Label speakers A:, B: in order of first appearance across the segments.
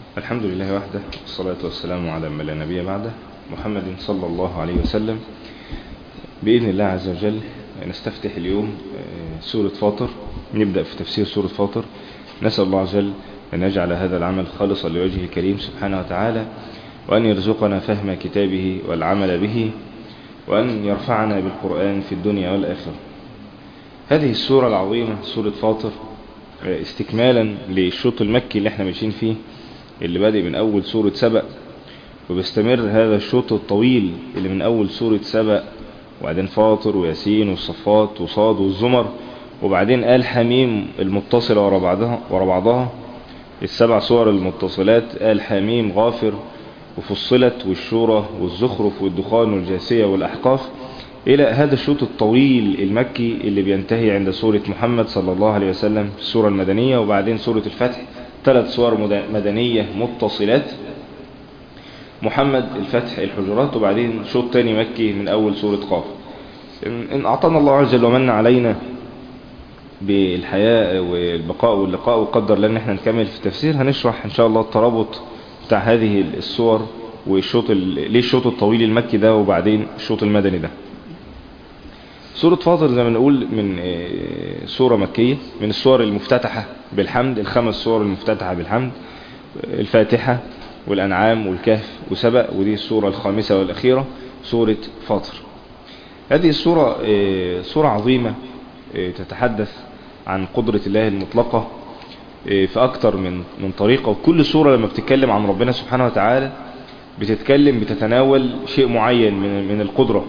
A: الحمد لله وحده والصلاة والسلام على من لا نبي بعده محمد صلى الله عليه وسلم بإذن الله عز وجل نستفتح اليوم سورة فاطر نبدأ في تفسير سورة فاطر نسأل الله عز وجل أن يجعل هذا العمل خالصا لوجهه الكريم سبحانه وتعالى وأن يرزقنا فهم كتابه والعمل به وأن يرفعنا بالقرآن في الدنيا والآخرة هذه السورة العظيمة سورة فاطر استكمالا للشوط المكي اللي احنا ماشيين فيه اللي بادئ من أول سورة سبأ وبيستمر هذا الشوط الطويل اللي من أول سورة سبأ وبعدين فاطر وياسين والصفات وصاد والزمر وبعدين آل حميم المتصلة ورا بعضها, ورا بعضها السبع صور المتصلات آل حميم غافر وفصلت والشورى والزخرف والدخان والجاسية والأحقاف إلى هذا الشوط الطويل المكي اللي بينتهي عند سورة محمد صلى الله عليه وسلم في السورة المدنية وبعدين سورة الفتح ثلاث صور مدنية متصلات محمد الفتح الحجرات وبعدين شوط تاني مكي من أول سورة قاف إن أعطانا الله عز وجل ومن علينا بالحياة والبقاء واللقاء وقدر لنا احنا نكمل في التفسير هنشرح ان شاء الله الترابط بتاع هذه الصور والشوط ليه الشوط الطويل المكي ده وبعدين الشوط المدني ده سورة فاطر زي ما نقول من سورة مكية من السور المفتتحة بالحمد الخمس سور المفتتحة بالحمد الفاتحة والأنعام والكهف وسبأ ودي السورة الخامسة والأخيرة سورة فاطر هذه السورة سورة عظيمة تتحدث عن قدرة الله المطلقة في أكتر من من طريقة وكل سورة لما بتتكلم عن ربنا سبحانه وتعالى بتتكلم بتتناول شيء معين من من القدرة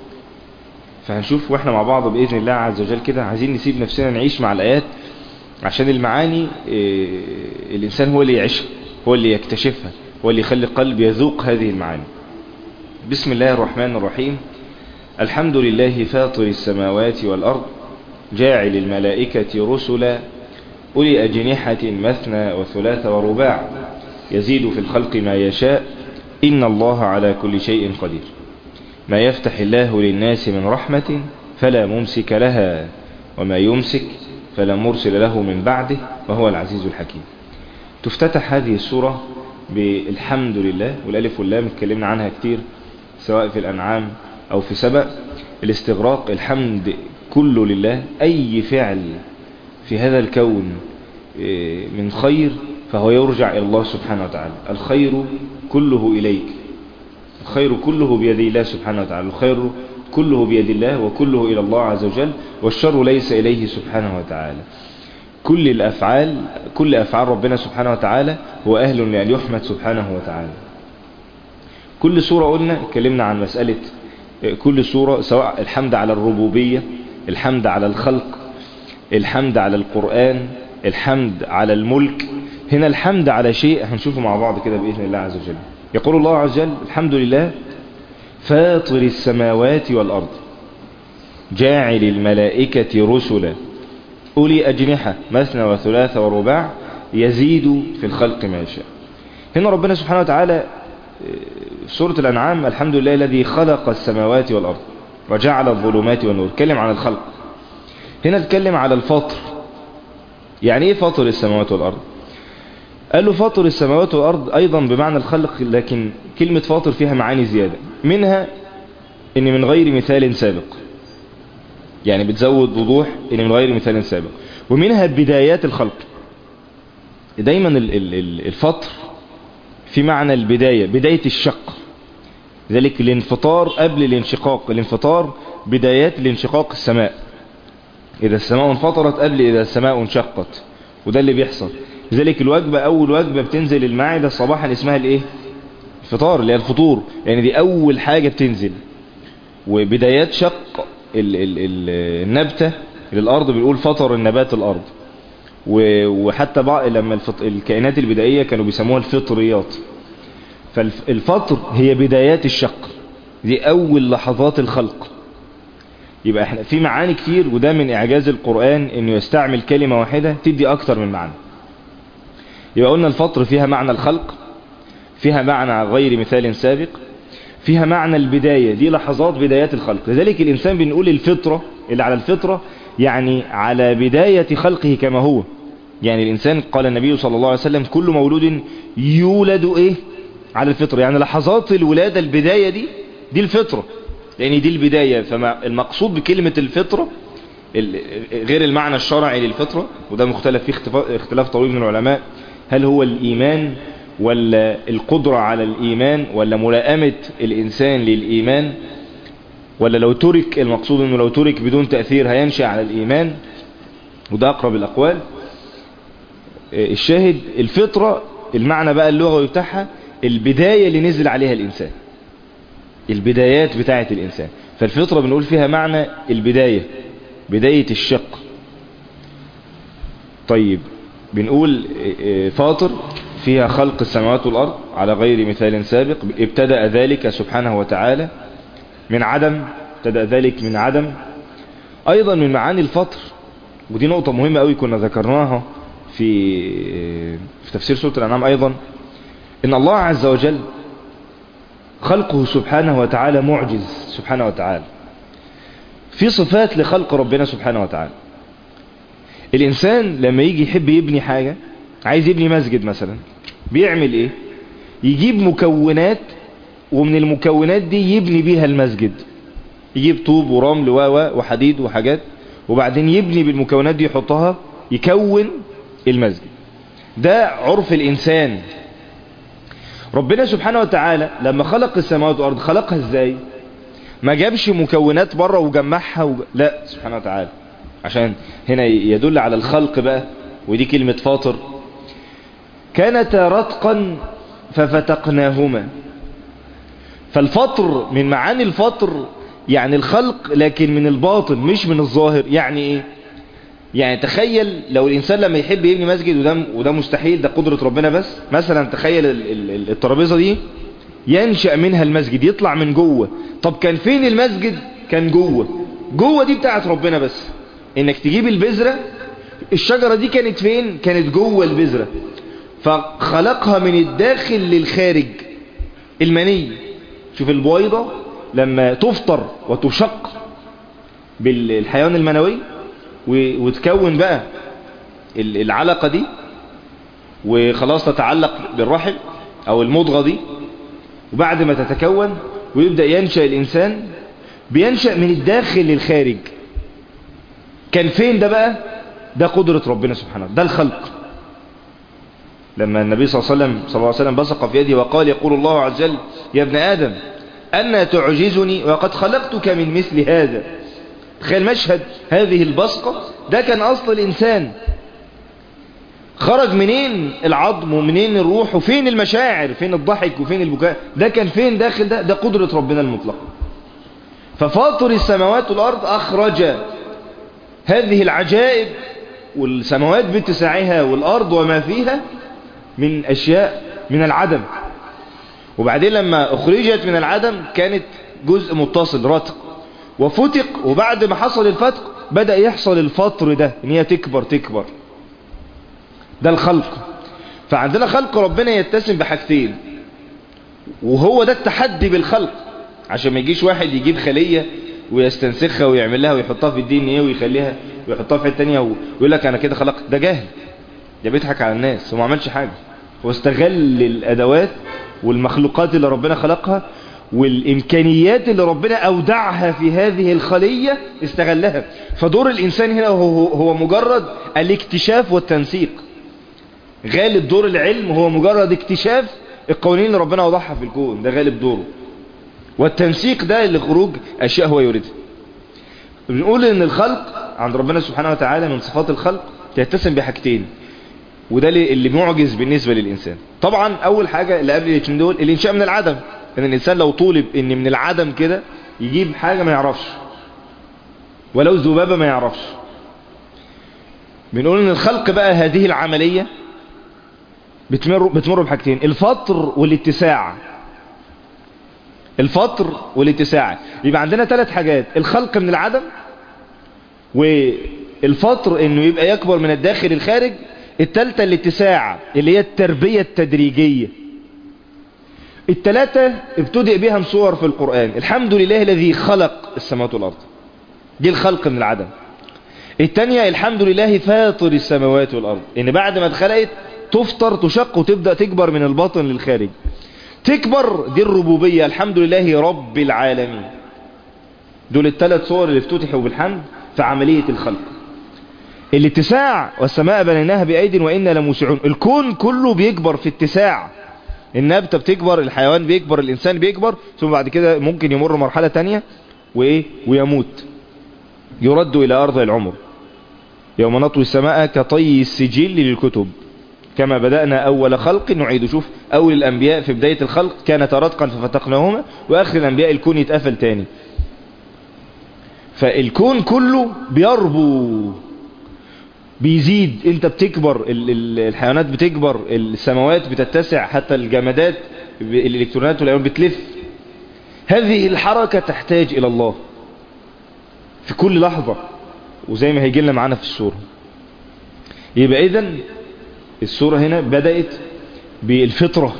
A: فهنشوف واحنا مع بعض بإذن الله عز وجل كده عايزين نسيب نفسنا نعيش مع الآيات عشان المعاني الإنسان هو اللي يعيشها هو اللي يكتشفها هو اللي يخلي القلب يذوق هذه المعاني بسم الله الرحمن الرحيم الحمد لله فاطر السماوات والأرض جاعل الملائكة رسلا أولي أجنحة مثنى وثلاث ورباع يزيد في الخلق ما يشاء إن الله على كل شيء قدير ما يفتح الله للناس من رحمة فلا ممسك لها وما يمسك فلا مرسل له من بعده وهو العزيز الحكيم تفتتح هذه السورة بالحمد لله والألف واللام اتكلمنا عنها كتير سواء في الأنعام أو في سبأ الاستغراق الحمد كله لله أي فعل في هذا الكون من خير فهو يرجع إلى الله سبحانه وتعالى الخير كله إليك الخير كله بيد الله سبحانه وتعالى الخير كله بيد الله وكله إلى الله عز وجل والشر ليس إليه سبحانه وتعالى كل الأفعال كل أفعال ربنا سبحانه وتعالى هو أهل لأن يحمد سبحانه وتعالى كل سورة قلنا اتكلمنا عن مسألة كل سورة سواء الحمد على الربوبية الحمد على الخلق الحمد على القرآن الحمد على الملك هنا الحمد على شيء هنشوفه مع بعض كده بإذن الله عز وجل يقول الله عز وجل الحمد لله فاطر السماوات والأرض جاعل الملائكة رسلا أولي أجنحة مثنى وثلاث ورباع يزيد في الخلق ما يشاء هنا ربنا سبحانه وتعالى سورة الأنعام الحمد لله الذي خلق السماوات والأرض وجعل الظلمات والنور اتكلم عن الخلق هنا اتكلم على الفطر يعني ايه فطر السماوات والأرض قال له فاطر السماوات والأرض أيضا بمعنى الخلق لكن كلمة فاطر فيها معاني زيادة منها ان من غير مثال سابق يعني بتزود وضوح ان من غير مثال سابق ومنها بدايات الخلق دايما الفطر في معنى البداية بداية الشق ذلك الانفطار قبل الانشقاق الانفطار بدايات الانشقاق السماء إذا السماء انفطرت قبل إذا السماء انشقت وده اللي بيحصل لذلك الوجبة أول وجبة بتنزل المعدة صباحا اسمها الايه الفطار اللي هي الفطور يعني دي أول حاجة بتنزل وبدايات شق ال ال ال النبتة للأرض بيقول فطر النبات الأرض وحتى بعض لما الكائنات البدائية كانوا بيسموها الفطريات فالفطر هي بدايات الشق دي أول لحظات الخلق يبقى احنا في معاني كتير وده من إعجاز القرآن إنه يستعمل كلمة واحدة تدي أكتر من معنى يبقى قلنا الفطر فيها معنى الخلق فيها معنى غير مثال سابق فيها معنى البداية دي لحظات بدايات الخلق لذلك الإنسان بنقول الفطرة اللي على الفطرة يعني على بداية خلقه كما هو يعني الإنسان قال النبي صلى الله عليه وسلم كل مولود يولد إيه على الفطرة يعني لحظات الولادة البداية دي دي الفطرة لأن دي البداية فالمقصود بكلمة الفطرة غير المعنى الشرعي للفطرة وده مختلف فيه اختلاف طويل من العلماء هل هو الإيمان ولا القدرة على الإيمان ولا ملائمة الإنسان للإيمان ولا لو ترك المقصود أنه لو ترك بدون تأثير هينشأ على الإيمان وده أقرب الأقوال الشاهد الفطرة المعنى بقى اللغوي بتاعها البداية اللي نزل عليها الإنسان البدايات بتاعة الإنسان فالفطرة بنقول فيها معنى البداية بداية الشق طيب بنقول فاطر فيها خلق السماوات والأرض على غير مثال سابق ابتدأ ذلك سبحانه وتعالى من عدم ابتدأ ذلك من عدم أيضا من معاني الفطر ودي نقطة مهمة قوي كنا ذكرناها في في تفسير سورة الأنعام أيضا إن الله عز وجل خلقه سبحانه وتعالى معجز سبحانه وتعالى في صفات لخلق ربنا سبحانه وتعالى الإنسان لما يجي يحب يبني حاجة عايز يبني مسجد مثلا بيعمل ايه يجيب مكونات ومن المكونات دي يبني بيها المسجد يجيب طوب ورمل وحديد وحاجات وبعدين يبني بالمكونات دي يحطها يكون المسجد ده عرف الإنسان ربنا سبحانه وتعالى لما خلق السماوات والأرض خلقها ازاي ما جابش مكونات بره وجمعها وج... لا سبحانه وتعالى عشان هنا يدل على الخلق بقى ودي كلمة فاطر كانتا رتقا ففتقناهما فالفطر من معاني الفطر يعني الخلق لكن من الباطن مش من الظاهر يعني ايه يعني تخيل لو الانسان لما يحب يبني مسجد وده, وده مستحيل ده قدرة ربنا بس مثلا تخيل الترابيزة دي ينشأ منها المسجد يطلع من جوه طب كان فين المسجد كان جوه جوه دي بتاعت ربنا بس انك تجيب البذرة الشجرة دي كانت فين كانت جوه البذرة فخلقها من الداخل للخارج المني شوف البويضة لما تفطر وتشق بالحيوان المنوي وتكون بقى العلقة دي وخلاص تتعلق بالرحم او المضغة دي وبعد ما تتكون ويبدأ ينشأ الإنسان بينشأ من الداخل للخارج كان فين ده بقى ده قدرة ربنا سبحانه ده الخلق لما النبي صلى الله عليه وسلم, صلى الله عليه وسلم بصق في يده وقال يقول الله عز وجل يا ابن آدم أن تعجزني وقد خلقتك من مثل هذا تخيل مشهد هذه البصقة ده كان أصل الإنسان خرج منين العظم ومنين الروح وفين المشاعر فين الضحك وفين البكاء ده كان فين داخل ده ده قدرة ربنا المطلقة ففاطر السماوات والأرض أخرج هذه العجائب والسماوات باتساعها والأرض وما فيها من أشياء من العدم وبعدين لما أخرجت من العدم كانت جزء متصل رتق وفتق وبعد ما حصل الفتق بدأ يحصل الفطر ده ان هي تكبر تكبر ده الخلق فعندنا خلق ربنا يتسم بحاجتين وهو ده التحدي بالخلق عشان ما يجيش واحد يجيب خلية ويستنسخها ويعمل لها ويحطها في الدين ايه ويخليها ويحطها في التانية ويقول لك انا كده خلقت ده جاهل ده بيضحك على الناس وما عملش حاجة هو استغل الادوات والمخلوقات اللي ربنا خلقها والإمكانيات اللي ربنا أودعها في هذه الخلية استغلها فدور الإنسان هنا هو, هو مجرد الاكتشاف والتنسيق غالب دور العلم هو مجرد اكتشاف القوانين اللي ربنا وضعها في الكون ده غالب دوره والتنسيق ده لخروج أشياء هو يريدها بنقول ان الخلق عند ربنا سبحانه وتعالى من صفات الخلق تتسم بحاجتين وده اللي معجز بالنسبة للإنسان طبعا أول حاجة اللي قبل الاثنين دول الإنشاء من العدم ان الانسان لو طولب ان من العدم كده يجيب حاجة ما يعرفش ولو ذبابة ما يعرفش بنقول ان الخلق بقى هذه العملية بتمر, بتمر بحاجتين الفطر والاتساع الفطر والاتساع يبقى عندنا ثلاث حاجات الخلق من العدم والفطر انه يبقى يكبر من الداخل الخارج الثالثة الاتساع اللي هي التربية التدريجية التلاتة ابتدئ بها صور في القرآن الحمد لله الذي خلق السماوات والأرض دي الخلق من العدم التانية الحمد لله فاطر السماوات والأرض إن بعد ما اتخلقت تفطر تشق وتبدأ تكبر من الباطن للخارج تكبر دي الربوبية الحمد لله رب العالمين دول الثلاث صور اللي افتتحوا بالحمد في عملية الخلق الاتساع والسماء بنيناها بأيد وإنا لموسعون الكون كله بيكبر في اتساع النبتة بتكبر الحيوان بيكبر الإنسان بيكبر ثم بعد كده ممكن يمر مرحلة تانية وإيه ويموت يرد إلى أرض العمر يوم نطوي السماء كطي السجل للكتب كما بدأنا أول خلق نعيد شوف أول الأنبياء في بداية الخلق كانت رتقا ففتقناهما وآخر الأنبياء الكون يتقفل تاني فالكون كله بيربو بيزيد انت بتكبر الحيوانات بتكبر السماوات بتتسع حتى الجمادات الالكترونات والايون بتلف هذه الحركة تحتاج الى الله في كل لحظة وزي ما هيجي لنا معانا في السورة يبقى اذا السورة هنا بدأت بالفطرة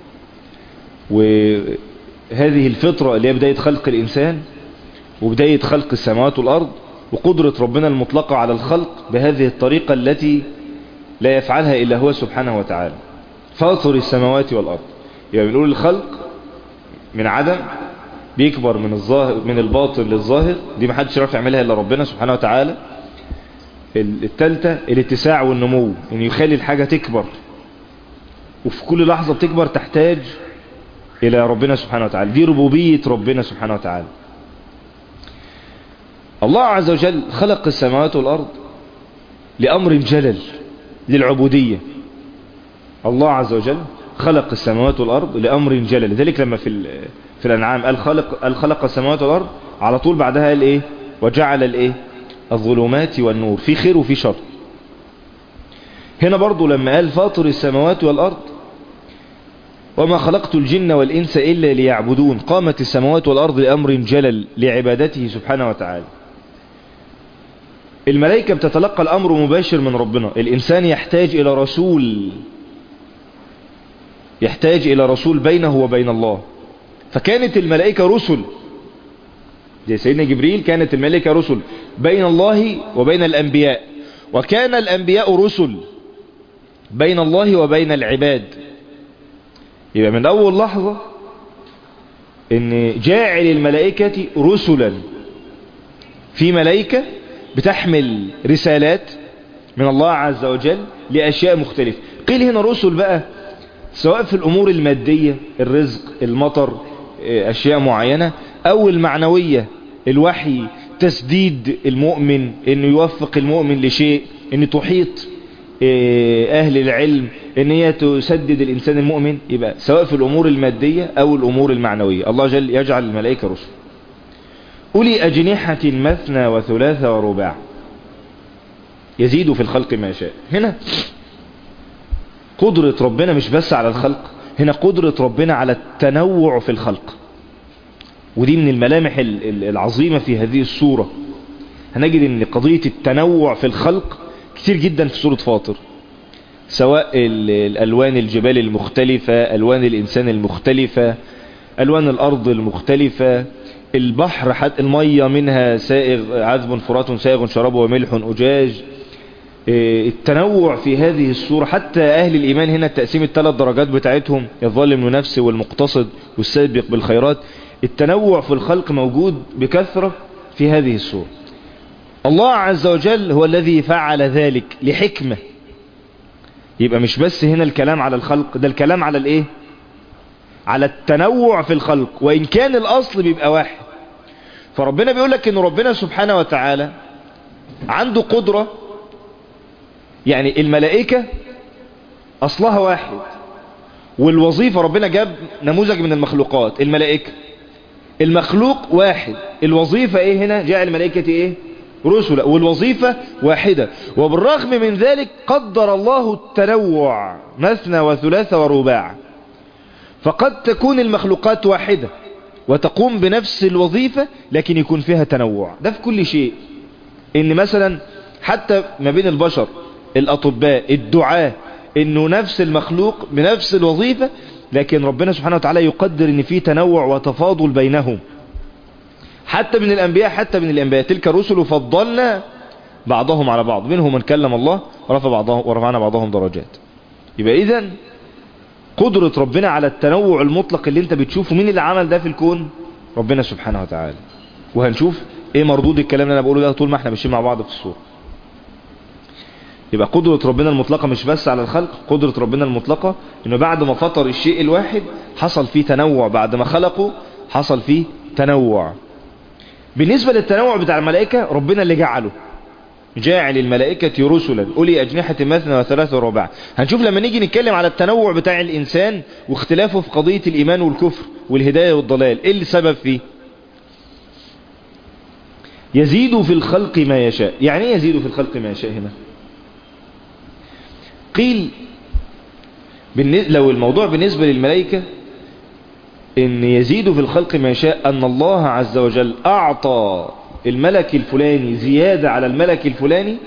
A: وهذه الفطرة اللي هي بداية خلق الإنسان وبداية خلق السماوات والأرض وقدرة ربنا المطلقة على الخلق بهذه الطريقة التي لا يفعلها إلا هو سبحانه وتعالى فاطر السماوات والأرض يعني بنقول الخلق من عدم بيكبر من الظاهر من الباطن للظاهر دي محدش يعرف يعملها إلا ربنا سبحانه وتعالى التالتة الاتساع والنمو ان يخلي الحاجة تكبر وفي كل لحظة بتكبر تحتاج الى ربنا سبحانه وتعالى دي ربوبية ربنا سبحانه وتعالى الله عز وجل خلق السماوات والارض لامر جلل للعبودية الله عز وجل خلق السماوات والارض لامر جلل لذلك لما في في الانعام قال خلق قال خلق السماوات والارض على طول بعدها قال ايه وجعل الايه الظلمات والنور في خير وفي شر هنا برضو لما قال فاطر السماوات والأرض وما خلقت الجن والإنس إلا ليعبدون قامت السماوات والأرض لأمر جلل لعبادته سبحانه وتعالى الملائكة بتتلقى الأمر مباشر من ربنا الإنسان يحتاج إلى رسول يحتاج إلى رسول بينه وبين الله فكانت الملائكة رسل زي سيدنا جبريل كانت الملائكة رسل بين الله وبين الأنبياء وكان الأنبياء رسل بين الله وبين العباد يبقى من أول لحظة ان جاعل الملائكة رسلا في ملائكة بتحمل رسالات من الله عز وجل لأشياء مختلفة قيل هنا رسل بقى سواء في الأمور المادية الرزق المطر أشياء معينة أو المعنوية الوحي تسديد المؤمن انه يوفق المؤمن لشيء ان تحيط اهل العلم ان هي تسدد الانسان المؤمن يبقى سواء في الامور المادية او الامور المعنوية الله جل يجعل الملائكة رسل أولي أجنحة مثنى وثلاث ورباع يزيد في الخلق ما يشاء هنا قدرة ربنا مش بس على الخلق هنا قدرة ربنا على التنوع في الخلق ودي من الملامح العظيمة في هذه السورة هنجد ان قضية التنوع في الخلق كتير جدا في سورة فاطر سواء الالوان الجبال المختلفة الوان الانسان المختلفة الوان الارض المختلفة البحر حتى المية منها سائغ عذب فرات سائغ شرابه وملح اجاج التنوع في هذه الصورة حتى أهل الإيمان هنا التقسيم الثلاث درجات بتاعتهم الظالم لنفسه والمقتصد والسابق بالخيرات التنوع في الخلق موجود بكثرة في هذه الصورة الله عز وجل هو الذي فعل ذلك لحكمة يبقى مش بس هنا الكلام على الخلق ده الكلام على الايه على التنوع في الخلق وإن كان الأصل بيبقى واحد فربنا بيقول لك ان ربنا سبحانه وتعالى عنده قدرة يعني الملائكة أصلها واحد والوظيفة ربنا جاب نموذج من المخلوقات الملائكة المخلوق واحد الوظيفة ايه هنا جاء الملائكة ايه رسل والوظيفة واحدة وبالرغم من ذلك قدر الله التنوع مثنى وثلاث ورباع فقد تكون المخلوقات واحدة وتقوم بنفس الوظيفة لكن يكون فيها تنوع ده في كل شيء ان مثلا حتى ما بين البشر الاطباء الدعاة انه نفس المخلوق بنفس الوظيفة لكن ربنا سبحانه وتعالى يقدر ان في تنوع وتفاضل بينهم حتى من الانبياء حتى من الانبياء تلك الرسل فضلنا بعضهم على بعض منهم من كلم الله ورفع بعضهم ورفعنا بعضهم درجات يبقى اذا قدرة ربنا على التنوع المطلق اللي انت بتشوفه مين اللي عمل ده في الكون ربنا سبحانه وتعالى وهنشوف ايه مردود الكلام اللي انا بقوله ده طول ما احنا ماشيين مع بعض في الصورة يبقى قدرة ربنا المطلقة مش بس على الخلق قدرة ربنا المطلقة انه بعد ما فطر الشيء الواحد حصل فيه تنوع بعد ما خلقه حصل فيه تنوع بالنسبة للتنوع بتاع الملائكة ربنا اللي جعله جاعل الملائكة رسلا أولي أجنحة مثنى وثلاثة ورباع هنشوف لما نيجي نتكلم على التنوع بتاع الإنسان واختلافه في قضية الإيمان والكفر والهداية والضلال إيه اللي سبب فيه يزيد في الخلق ما يشاء يعني ايه يزيد في الخلق ما يشاء هنا قيل لو الموضوع بالنسبة للملائكة ان يزيد في الخلق ما يشاء ان الله عز وجل اعطى الملك الفلاني زيادة على الملك الفلاني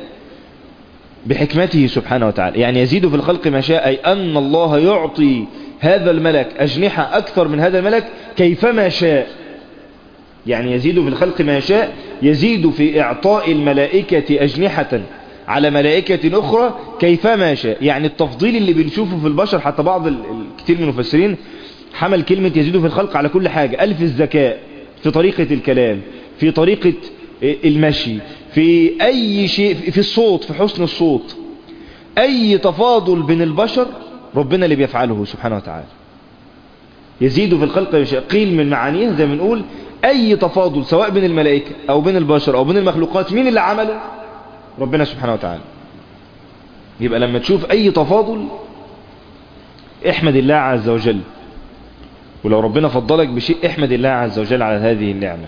A: بحكمته سبحانه وتعالى يعني يزيد في الخلق ما شاء أي أن الله يعطي هذا الملك أجنحة أكثر من هذا الملك كيفما شاء يعني يزيد في الخلق ما يشاء يزيد في إعطاء الملائكة أجنحة على ملائكة أخرى كيفما شاء يعني التفضيل اللي بنشوفه في البشر حتى بعض الكثير من المفسرين حمل كلمة يزيد في الخلق على كل حاجة ألف الذكاء في طريقة الكلام في طريقة المشي في أي شيء في الصوت في حسن الصوت أي تفاضل بين البشر ربنا اللي بيفعله سبحانه وتعالى يزيد في الخلق قيل من معانيه زي ما بنقول أي تفاضل سواء بين الملائكة أو بين البشر أو بين المخلوقات مين اللي عمله ربنا سبحانه وتعالى يبقى لما تشوف أي تفاضل احمد الله عز وجل ولو ربنا فضلك بشيء احمد الله عز وجل على هذه النعمة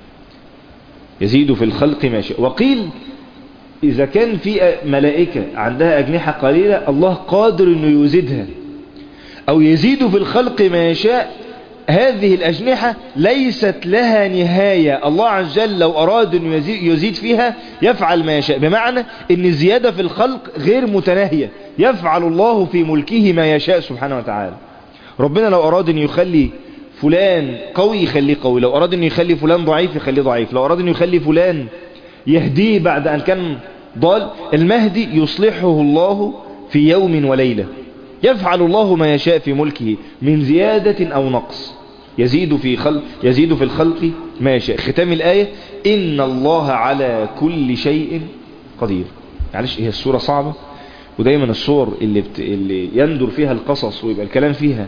A: يزيد في الخلق ما شاء وقيل إذا كان في ملائكة عندها أجنحة قليلة الله قادر أنه يزيدها أو يزيد في الخلق ما يشاء هذه الأجنحة ليست لها نهاية الله عز وجل لو أراد أن يزيد فيها يفعل ما يشاء بمعنى أن الزيادة في الخلق غير متناهية يفعل الله في ملكه ما يشاء سبحانه وتعالى ربنا لو أراد أن يخلي فلان قوي يخليه قوي لو أراد أن يخلي فلان ضعيف يخليه ضعيف لو أراد أن يخلي فلان يهديه بعد أن كان ضال المهدي يصلحه الله في يوم وليلة يفعل الله ما يشاء في ملكه من زيادة أو نقص يزيد في خلق يزيد في الخلق ما يشاء ختام الآية إن الله على كل شيء قدير معلش هي الصورة صعبة ودايما الصور اللي, بت... اللي يندر فيها القصص ويبقى الكلام فيها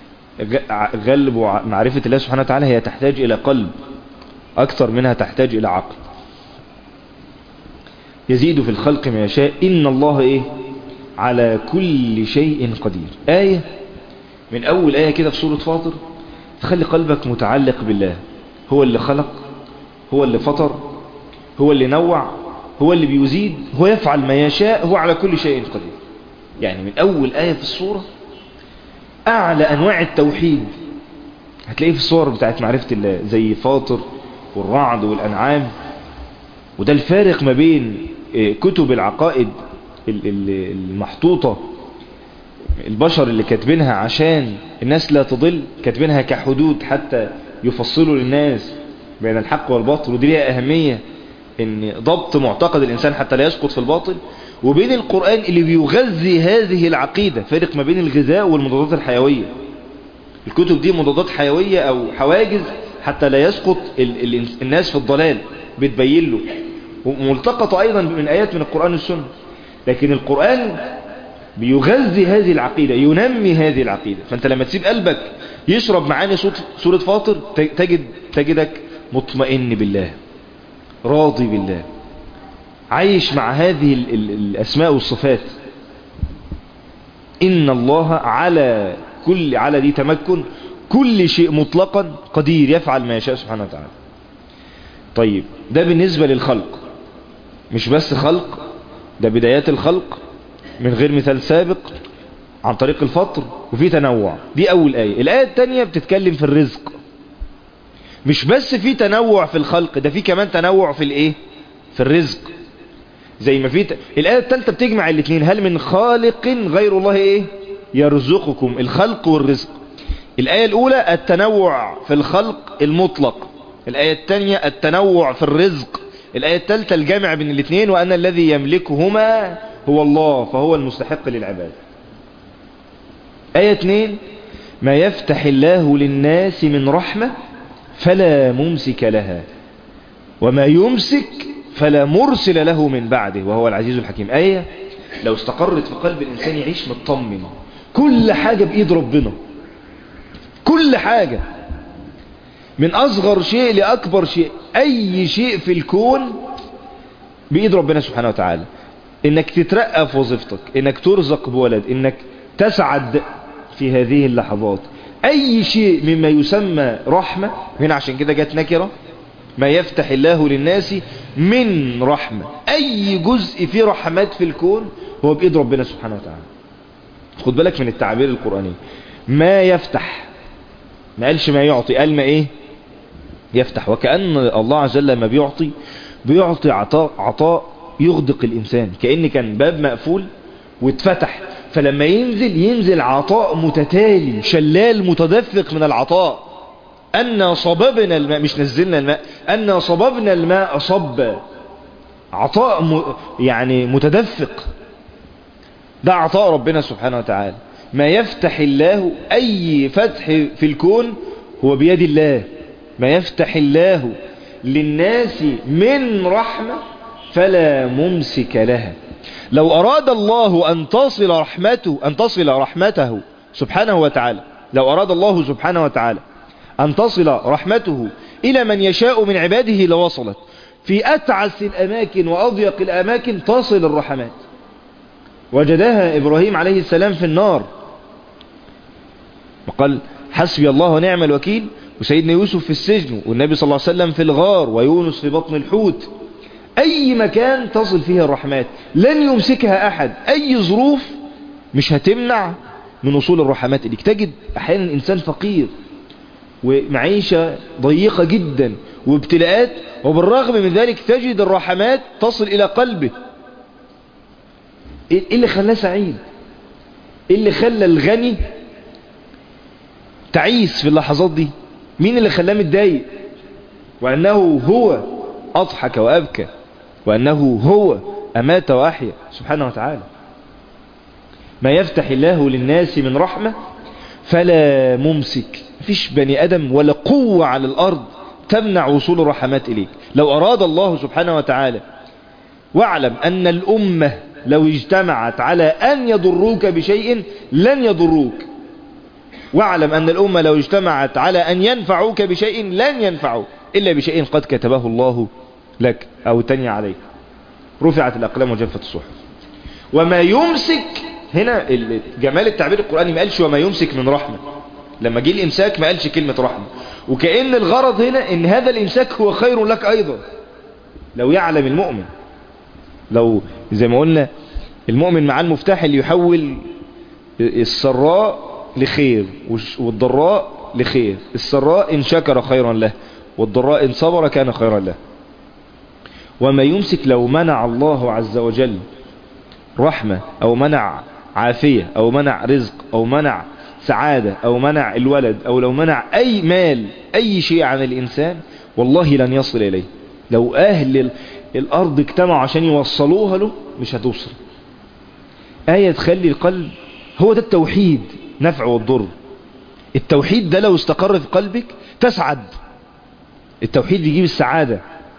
A: غلب معرفة الله سبحانه وتعالى هي تحتاج إلى قلب أكثر منها تحتاج إلى عقل يزيد في الخلق ما يشاء إن الله إيه على كل شيء قدير آية من أول آية كده في سورة فاطر تخلي قلبك متعلق بالله هو اللي خلق هو اللي فطر هو اللي نوع هو اللي بيزيد هو يفعل ما يشاء هو على كل شيء قدير يعني من أول آية في السورة أعلى أنواع التوحيد هتلاقيه في الصور بتاعت معرفة الله زي فاطر والرعد والأنعام وده الفارق ما بين كتب العقائد المحطوطة البشر اللي كاتبينها عشان الناس لا تضل كاتبينها كحدود حتى يفصلوا للناس بين الحق والباطل ودي ليها أهمية ان ضبط معتقد الإنسان حتى لا يسقط في الباطل وبين القرآن اللي بيغذي هذه العقيدة فارق ما بين الغذاء والمضادات الحيوية الكتب دي مضادات حيوية أو حواجز حتى لا يسقط ال ال الناس في الضلال بتبين له وملتقطة أيضا من آيات من القرآن والسنة لكن القرآن بيغذي هذه العقيدة ينمي هذه العقيدة فأنت لما تسيب قلبك يشرب معاني سورة فاطر تجد تجدك مطمئن بالله راضي بالله عايش مع هذه ال ال الأسماء والصفات إن الله على كل على دي تمكن كل شيء مطلقا قدير يفعل ما يشاء سبحانه وتعالى طيب ده بالنسبة للخلق مش بس خلق ده بدايات الخلق من غير مثال سابق عن طريق الفطر وفي تنوع دي أول آية الآية التانية بتتكلم في الرزق مش بس في تنوع في الخلق ده في كمان تنوع في الايه في الرزق زي ما في ت... الآية الثالثة بتجمع الاثنين هل من خالق غير الله ايه يرزقكم الخلق والرزق الآية الأولى التنوع في الخلق المطلق الآية الثانية التنوع في الرزق الآية الثالثة الجامع بين الاثنين وأن الذي يملكهما هو الله فهو المستحق للعباد آية اثنين ما يفتح الله للناس من رحمة فلا ممسك لها وما يمسك فلا مرسل له من بعده وهو العزيز الحكيم آية لو استقرت في قلب الإنسان يعيش مطمن كل حاجة بإيد ربنا كل حاجة من أصغر شيء لأكبر شيء أي شيء في الكون بإيد ربنا سبحانه وتعالى إنك تترقى في وظيفتك إنك ترزق بولد إنك تسعد في هذه اللحظات أي شيء مما يسمى رحمة هنا عشان كده جت نكرة ما يفتح الله للناس من رحمة أي جزء فيه رحمات في الكون هو بإيد ربنا سبحانه وتعالى خد بالك من التعبير القرآني ما يفتح ما قالش ما يعطي قال ما ايه يفتح وكأن الله عز وجل ما بيعطي بيعطي عطاء, عطاء يغدق الإنسان كأن كان باب مقفول واتفتح فلما ينزل ينزل عطاء متتالي شلال متدفق من العطاء أن صببنا الماء مش نزلنا الماء أن صببنا الماء صب عطاء م... يعني متدفق ده عطاء ربنا سبحانه وتعالى ما يفتح الله أي فتح في الكون هو بيد الله ما يفتح الله للناس من رحمة فلا ممسك لها لو أراد الله أن تصل رحمته أن تصل رحمته سبحانه وتعالى لو أراد الله سبحانه وتعالى أن تصل رحمته إلى من يشاء من عباده لوصلت في أتعس الأماكن وأضيق الأماكن تصل الرحمات وجدها إبراهيم عليه السلام في النار وقال حسبي الله ونعم الوكيل وسيدنا يوسف في السجن والنبي صلى الله عليه وسلم في الغار ويونس في بطن الحوت أي مكان تصل فيها الرحمات لن يمسكها أحد أي ظروف مش هتمنع من وصول الرحمات إليك تجد أحيانا الإنسان فقير ومعيشة ضيقة جدا وابتلاءات وبالرغم من ذلك تجد الرحمات تصل إلى قلبه إيه اللي خلاه سعيد إيه اللي خلى الغني تعيس في اللحظات دي مين اللي خلاه متضايق وأنه هو أضحك وأبكى وأنه هو أمات وأحيا سبحانه وتعالى ما يفتح الله للناس من رحمة فلا ممسك فيش بني أدم ولا قوة على الأرض تمنع وصول الرحمات إليك لو أراد الله سبحانه وتعالى واعلم أن الأمة لو اجتمعت على أن يضروك بشيء لن يضروك واعلم أن الأمة لو اجتمعت على أن ينفعوك بشيء لن ينفعوك إلا بشيء قد كتبه الله لك أو تني عليك رفعت الأقلام وجفت الصحف وما يمسك هنا جمال التعبير القرآني ما قالش وما يمسك من رحمة لما جه الإمساك ما قالش كلمة رحمة وكأن الغرض هنا ان هذا الإمساك هو خير لك أيضا لو يعلم المؤمن لو زي ما قلنا المؤمن مع المفتاح اللي يحول السراء لخير والضراء لخير السراء إن شكر خيرا له والضراء إن صبر كان خيرا له وما يمسك لو منع الله عز وجل رحمة أو منع عافية أو منع رزق أو منع سعادة أو منع الولد أو لو منع أي مال أي شيء عن الإنسان والله لن يصل إليه لو أهل الأرض اجتمعوا عشان يوصلوها له مش هتوصل آية تخلي القلب هو ده التوحيد نفع والضر التوحيد ده لو استقر في قلبك تسعد التوحيد بيجيب السعادة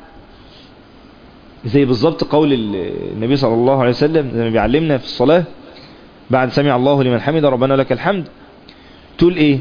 A: زي بالظبط قول النبي صلى الله عليه وسلم زي ما بيعلمنا في الصلاة بعد سمع الله لمن حمد ربنا لك الحمد تقول ايه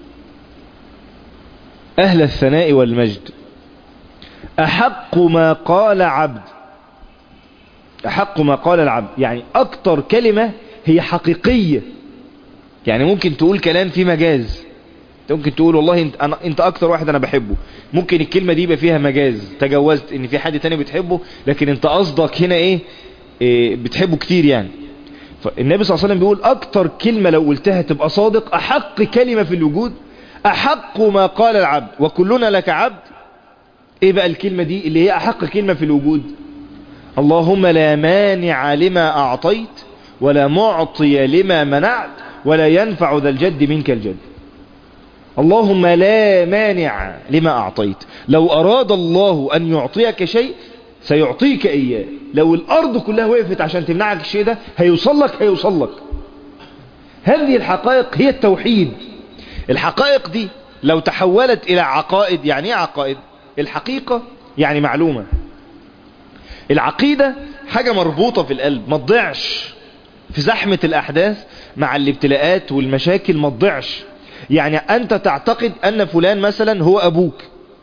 A: اهل الثناء والمجد احق ما قال عبد احق ما قال العبد يعني اكتر كلمة هي حقيقية يعني ممكن تقول كلام فيه مجاز ممكن تقول والله انت, أنا انت اكتر واحد انا بحبه ممكن الكلمة دي يبقى فيها مجاز تجوزت ان في حد تاني بتحبه لكن انت قصدك هنا ايه, إيه بتحبه كتير يعني فالنبي صلى الله عليه وسلم بيقول اكتر كلمة لو قلتها تبقى صادق احق كلمة في الوجود احق ما قال العبد وكلنا لك عبد ايه بقى الكلمة دي اللي هي احق كلمة في الوجود اللهم لا مانع لما اعطيت ولا معطي لما منعت ولا ينفع ذا الجد منك الجد اللهم لا مانع لما أعطيت لو أراد الله أن يعطيك شيء سيعطيك إياه لو الأرض كلها وقفت عشان تمنعك الشيء ده هيوصل لك هيوصل لك هذه الحقائق هي التوحيد الحقائق دي لو تحولت إلى عقائد يعني ايه عقائد الحقيقة يعني معلومة العقيدة حاجة مربوطة في القلب ما تضيعش في زحمة الأحداث مع الابتلاءات والمشاكل ما تضيعش يعني أنت تعتقد أن فلان مثلا هو أبوك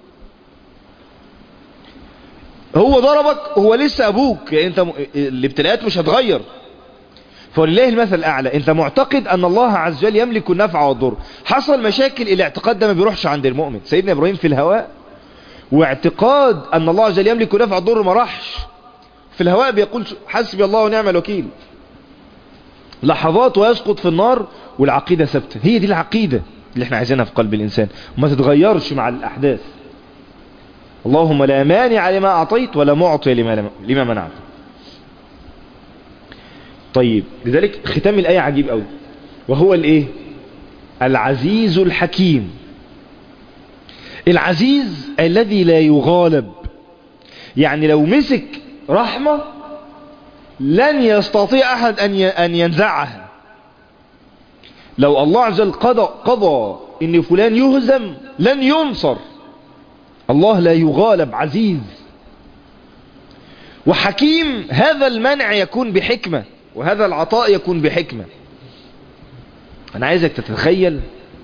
A: هو ضربك هو لسه أبوك أنت م... الابتلاءات مش هتغير فلله المثل الأعلى أنت معتقد أن الله عز وجل يملك النفع والضر حصل مشاكل الاعتقاد ده ما بيروحش عند المؤمن سيدنا إبراهيم في الهواء واعتقاد أن الله عز وجل يملك النفع والضر ما راحش في الهواء بيقول حسبي الله ونعم الوكيل لحظات ويسقط في النار والعقيدة ثابتة هي دي العقيدة اللي احنا عايزينها في قلب الإنسان وما تتغيرش مع الأحداث اللهم لا مانع لما أعطيت ولا معطي لما, لما منعت طيب لذلك ختام الآية عجيب قوي وهو الايه العزيز الحكيم العزيز الذي لا يغالب يعني لو مسك رحمة لن يستطيع أحد أن ينزعها لو الله عز وجل قضى, قضى إن فلان يهزم لن ينصر الله لا يغالب عزيز وحكيم هذا المنع يكون بحكمة وهذا العطاء يكون بحكمة أنا عايزك تتخيل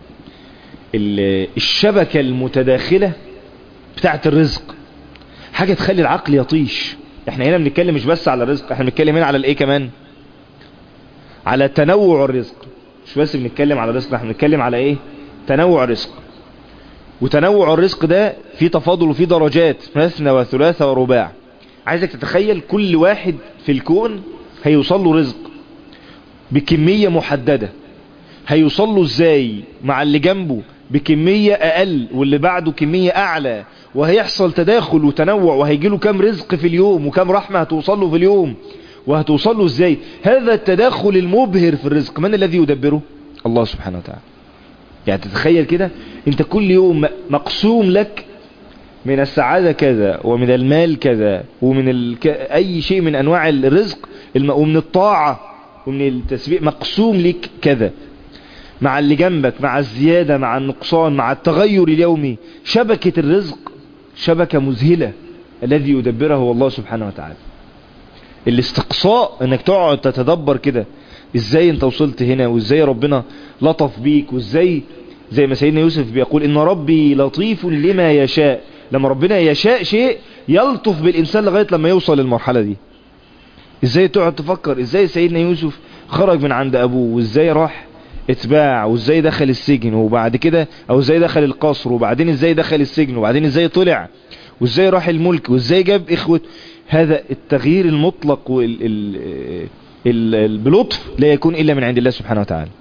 A: الشبكة المتداخلة بتاعت الرزق حاجة تخلي العقل يطيش احنا هنا بنتكلم مش بس على الرزق احنا بنتكلم هنا على الايه كمان على تنوع الرزق مش بس بنتكلم على الرزق احنا بنتكلم على ايه تنوع الرزق وتنوع الرزق ده في تفاضل وفي درجات مثنى وثلاثة ورباع عايزك تتخيل كل واحد في الكون هيوصل له رزق بكمية محددة هيوصل له ازاي مع اللي جنبه بكمية اقل واللي بعده كمية اعلى وهيحصل تداخل وتنوع وهيجي له كام رزق في اليوم وكام رحمة هتوصل له في اليوم وهتوصل له ازاي هذا التداخل المبهر في الرزق من الذي يدبره الله سبحانه وتعالى يعني تتخيل كده انت كل يوم مقسوم لك من السعادة كذا ومن المال كذا ومن الك... اي شيء من انواع الرزق الم... ومن الطاعة ومن التسبيح مقسوم لك كذا مع اللي جنبك مع الزيادة مع النقصان مع التغير اليومي شبكة الرزق شبكة مذهلة الذي يدبرها هو الله سبحانه وتعالى الاستقصاء انك تقعد تتدبر كده ازاي انت وصلت هنا وازاي ربنا لطف بيك وازاي زي ما سيدنا يوسف بيقول ان ربي لطيف لما يشاء لما ربنا يشاء شيء يلطف بالانسان لغاية لما يوصل للمرحلة دي ازاي تقعد تفكر ازاي سيدنا يوسف خرج من عند ابوه وازاي راح اتباع وازاي دخل السجن وبعد كده او ازاي دخل القصر وبعدين ازاي دخل السجن وبعدين ازاي طلع وازاي راح الملك وازاي جاب اخوة هذا التغيير المطلق وال ال ال بلطف لا يكون الا من عند الله سبحانه وتعالى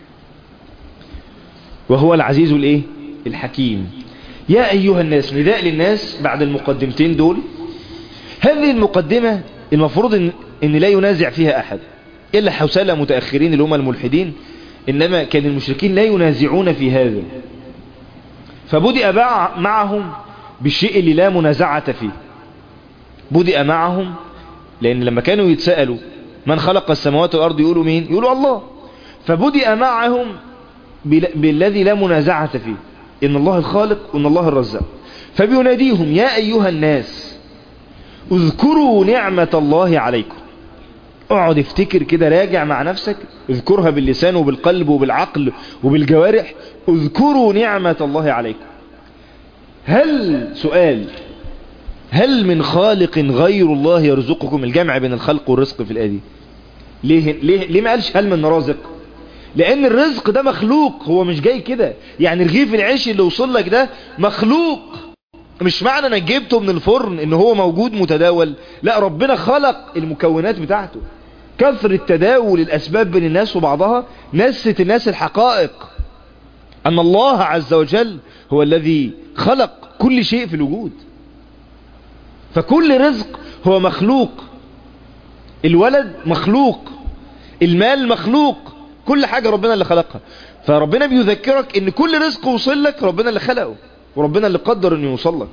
A: وهو العزيز الايه الحكيم يا ايها الناس نداء للناس بعد المقدمتين دول هذه المقدمة المفروض ان, إن لا ينازع فيها احد الا حوسلة متأخرين اللي هم الملحدين إنما كان المشركين لا ينازعون في هذا فبدأ معهم بالشيء اللي لا منازعة فيه بدأ معهم لأن لما كانوا يتسألوا من خلق السماوات والأرض يقولوا مين يقولوا الله فبدأ معهم بالذي لا منازعة فيه إن الله الخالق وإن الله الرزاق فبيناديهم يا أيها الناس اذكروا نعمة الله عليكم اقعد افتكر كده راجع مع نفسك اذكرها باللسان وبالقلب وبالعقل وبالجوارح اذكروا نعمة الله عليكم هل سؤال هل من خالق غير الله يرزقكم الجمع بين الخلق والرزق في الآية ليه, ليه, ليه ما قالش هل من رازق لان الرزق ده مخلوق هو مش جاي كده يعني رغيف العيش اللي وصل لك ده مخلوق مش معنى انك جبته من الفرن ان هو موجود متداول لا ربنا خلق المكونات بتاعته كثرة تداول الاسباب بين الناس وبعضها نست الناس الحقائق ان الله عز وجل هو الذي خلق كل شيء في الوجود فكل رزق هو مخلوق الولد مخلوق المال مخلوق كل حاجة ربنا اللي خلقها فربنا بيذكرك ان كل رزق وصل لك ربنا اللي خلقه وربنا اللي قدر انه يوصل لك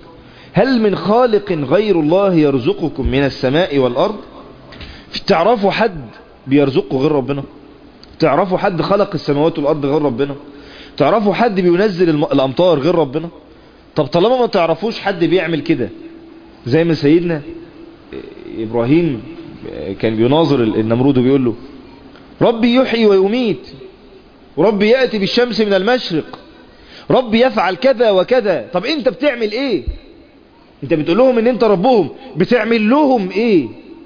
A: هل من خالق غير الله يرزقكم من السماء والأرض تعرفوا حد بيرزقه غير ربنا تعرفوا حد خلق السماوات والأرض غير ربنا تعرفوا حد بينزل الأمطار غير ربنا طب طالما ما تعرفوش حد بيعمل كده زي ما سيدنا إبراهيم كان بيناظر النمرود وبيقول له ربي يحيي ويميت وربي يأتي بالشمس من المشرق ربي يفعل كذا وكذا طب انت بتعمل ايه انت بتقول لهم ان انت ربهم بتعمل لهم ايه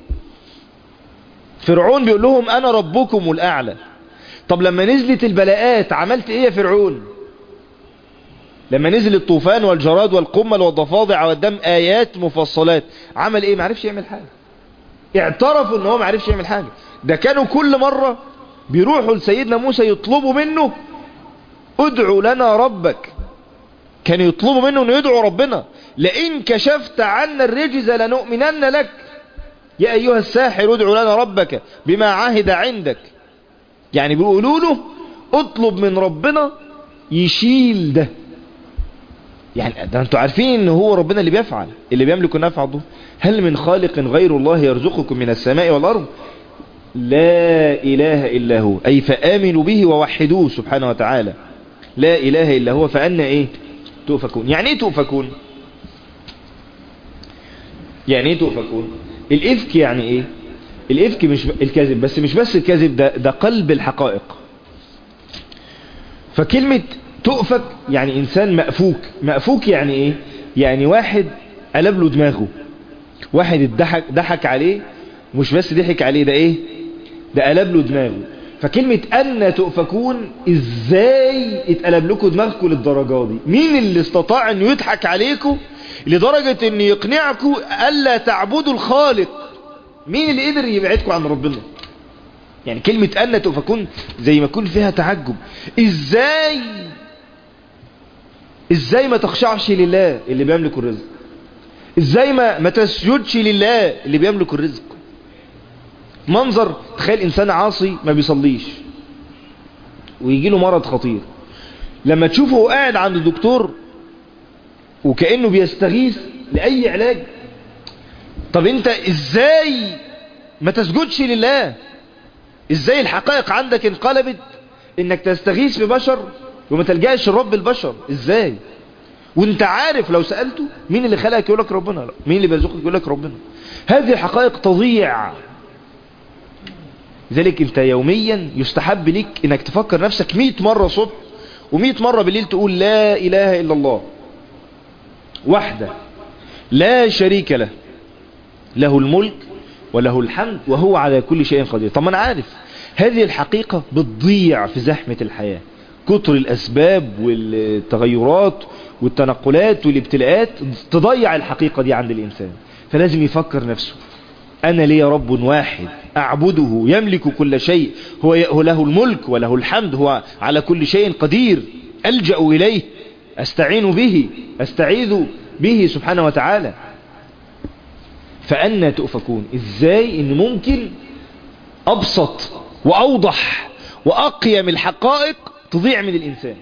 A: فرعون بيقول لهم انا ربكم الاعلى طب لما نزلت البلاءات عملت ايه يا فرعون لما نزل الطوفان والجراد والقمل والضفادع والدم ايات مفصلات عمل ايه معرفش يعمل حاجة اعترفوا ان هو معرفش يعمل حاجة ده كانوا كل مرة بيروحوا لسيدنا موسى يطلبوا منه ادعوا لنا ربك كانوا يطلبوا منه انه يدعو ربنا لئن كشفت عنا الرجز لنؤمنن لك يا ايها الساحر ادعو لنا ربك بما عهد عندك يعني بيقولوا له اطلب من ربنا يشيل ده يعني ده انتوا عارفين ان هو ربنا اللي بيفعل اللي بيملك النفع ده هل من خالق غير الله يرزقكم من السماء والارض لا اله الا هو اي فامنوا به ووحدوه سبحانه وتعالى لا اله الا هو فانا ايه تؤفكون يعني ايه تؤفكون يعني ايه تؤفكون الافك يعني ايه الافك مش الكذب بس مش بس الكذب ده, ده قلب الحقائق فكلمة تؤفك يعني انسان مأفوك مأفوك يعني ايه يعني واحد قلب له دماغه واحد اتضحك ضحك عليه مش بس ضحك عليه ده ايه ده قلب له دماغه فكلمة أن تؤفكون ازاي اتقلب لكم دماغكم للدرجة دي مين اللي استطاع انه يضحك عليكم لدرجة ان يقنعكم ألا تعبدوا الخالق مين اللي قدر يبعدكم عن ربنا يعني كلمة أن تؤفكون زي ما يكون فيها تعجب ازاي ازاي ما تخشعش لله اللي بيملك الرزق ازاي ما ما تسجدش لله اللي بيملك الرزق منظر تخيل انسان عاصي ما بيصليش ويجي له مرض خطير لما تشوفه قاعد عند الدكتور وكأنه بيستغيث لأي علاج طب انت ازاي ما تسجدش لله ازاي الحقائق عندك انقلبت انك تستغيث ببشر وما تلجأش الرب البشر ازاي وانت عارف لو سألته مين اللي خلقك يقول لك ربنا لا. مين اللي بيرزقك يقول لك ربنا هذه الحقائق تضيع لذلك انت يوميا يستحب لك انك تفكر نفسك 100 مرة صبح و100 مرة بالليل تقول لا اله الا الله وحده لا شريك له له الملك وله الحمد وهو على كل شيء قدير طب ما انا عارف هذه الحقيقة بتضيع في زحمة الحياة كتر الاسباب والتغيرات والتنقلات والابتلاءات تضيع الحقيقة دي عند الانسان فلازم يفكر نفسه أنا لي رب واحد أعبده يملك كل شيء هو له الملك وله الحمد هو على كل شيء قدير ألجأ إليه أستعين به أستعيذ به سبحانه وتعالى فأنا تؤفكون إزاي إن ممكن أبسط وأوضح وأقيم الحقائق تضيع من الإنسان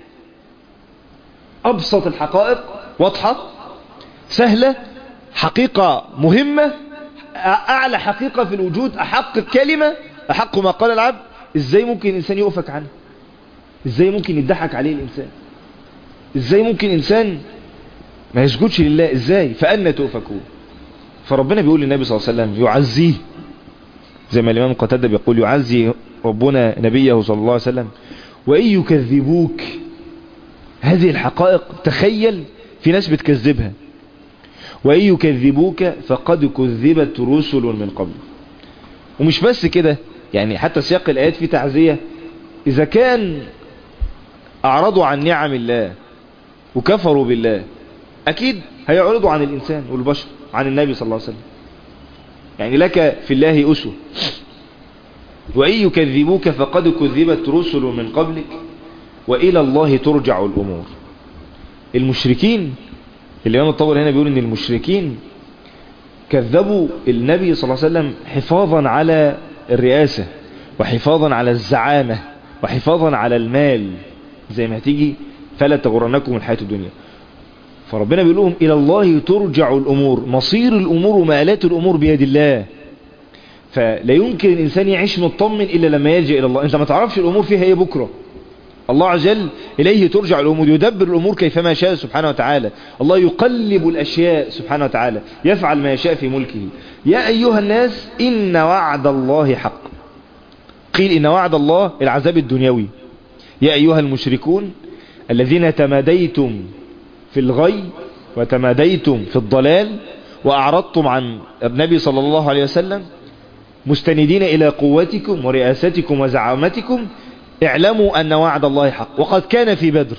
A: أبسط الحقائق واضحة سهلة حقيقة مهمة أعلى حقيقة في الوجود أحق كلمة أحق ما قال العبد إزاي ممكن الإنسان يؤفك عنه إزاي ممكن يضحك عليه الإنسان إزاي ممكن إنسان ما يسجدش لله إزاي فأنا تؤفكون فربنا بيقول للنبي صلى الله عليه وسلم يعزيه زي ما الإمام قتادة بيقول يعزي ربنا نبيه صلى الله عليه وسلم وإن يكذبوك هذه الحقائق تخيل في ناس بتكذبها وإن يكذبوك فقد كذبت رسل من قبل ومش بس كده يعني حتى سياق الآيات في تعزية إذا كان أعرضوا عن نعم الله وكفروا بالله أكيد هيعرضوا عن الإنسان والبشر عن النبي صلى الله عليه وسلم يعني لك في الله أسوة وإن يكذبوك فقد كذبت رسل من قبلك وإلى الله ترجع الأمور المشركين الإمام الطبري هنا بيقول ان المشركين كذبوا النبي صلى الله عليه وسلم حفاظا على الرئاسة وحفاظا على الزعامة وحفاظا على المال زي ما هتيجي فلا تغرنكم الحياة الدنيا فربنا بيقول لهم إلى الله ترجع الأمور مصير الأمور ومآلات الأمور بيد الله فلا يمكن الإنسان يعيش مطمن إلا لما يلجأ إلى الله أنت ما تعرفش الأمور فيها إيه بكرة الله عز وجل إليه ترجع الأمور يدبر الأمور كيفما شاء سبحانه وتعالى الله يقلب الأشياء سبحانه وتعالى يفعل ما يشاء في ملكه يا أيها الناس إن وعد الله حق قيل إن وعد الله العذاب الدنيوي يا أيها المشركون الذين تماديتم في الغي وتماديتم في الضلال وأعرضتم عن النبي صلى الله عليه وسلم مستندين إلى قوتكم ورئاستكم وزعامتكم اعلموا أن وعد الله حق وقد كان في بدر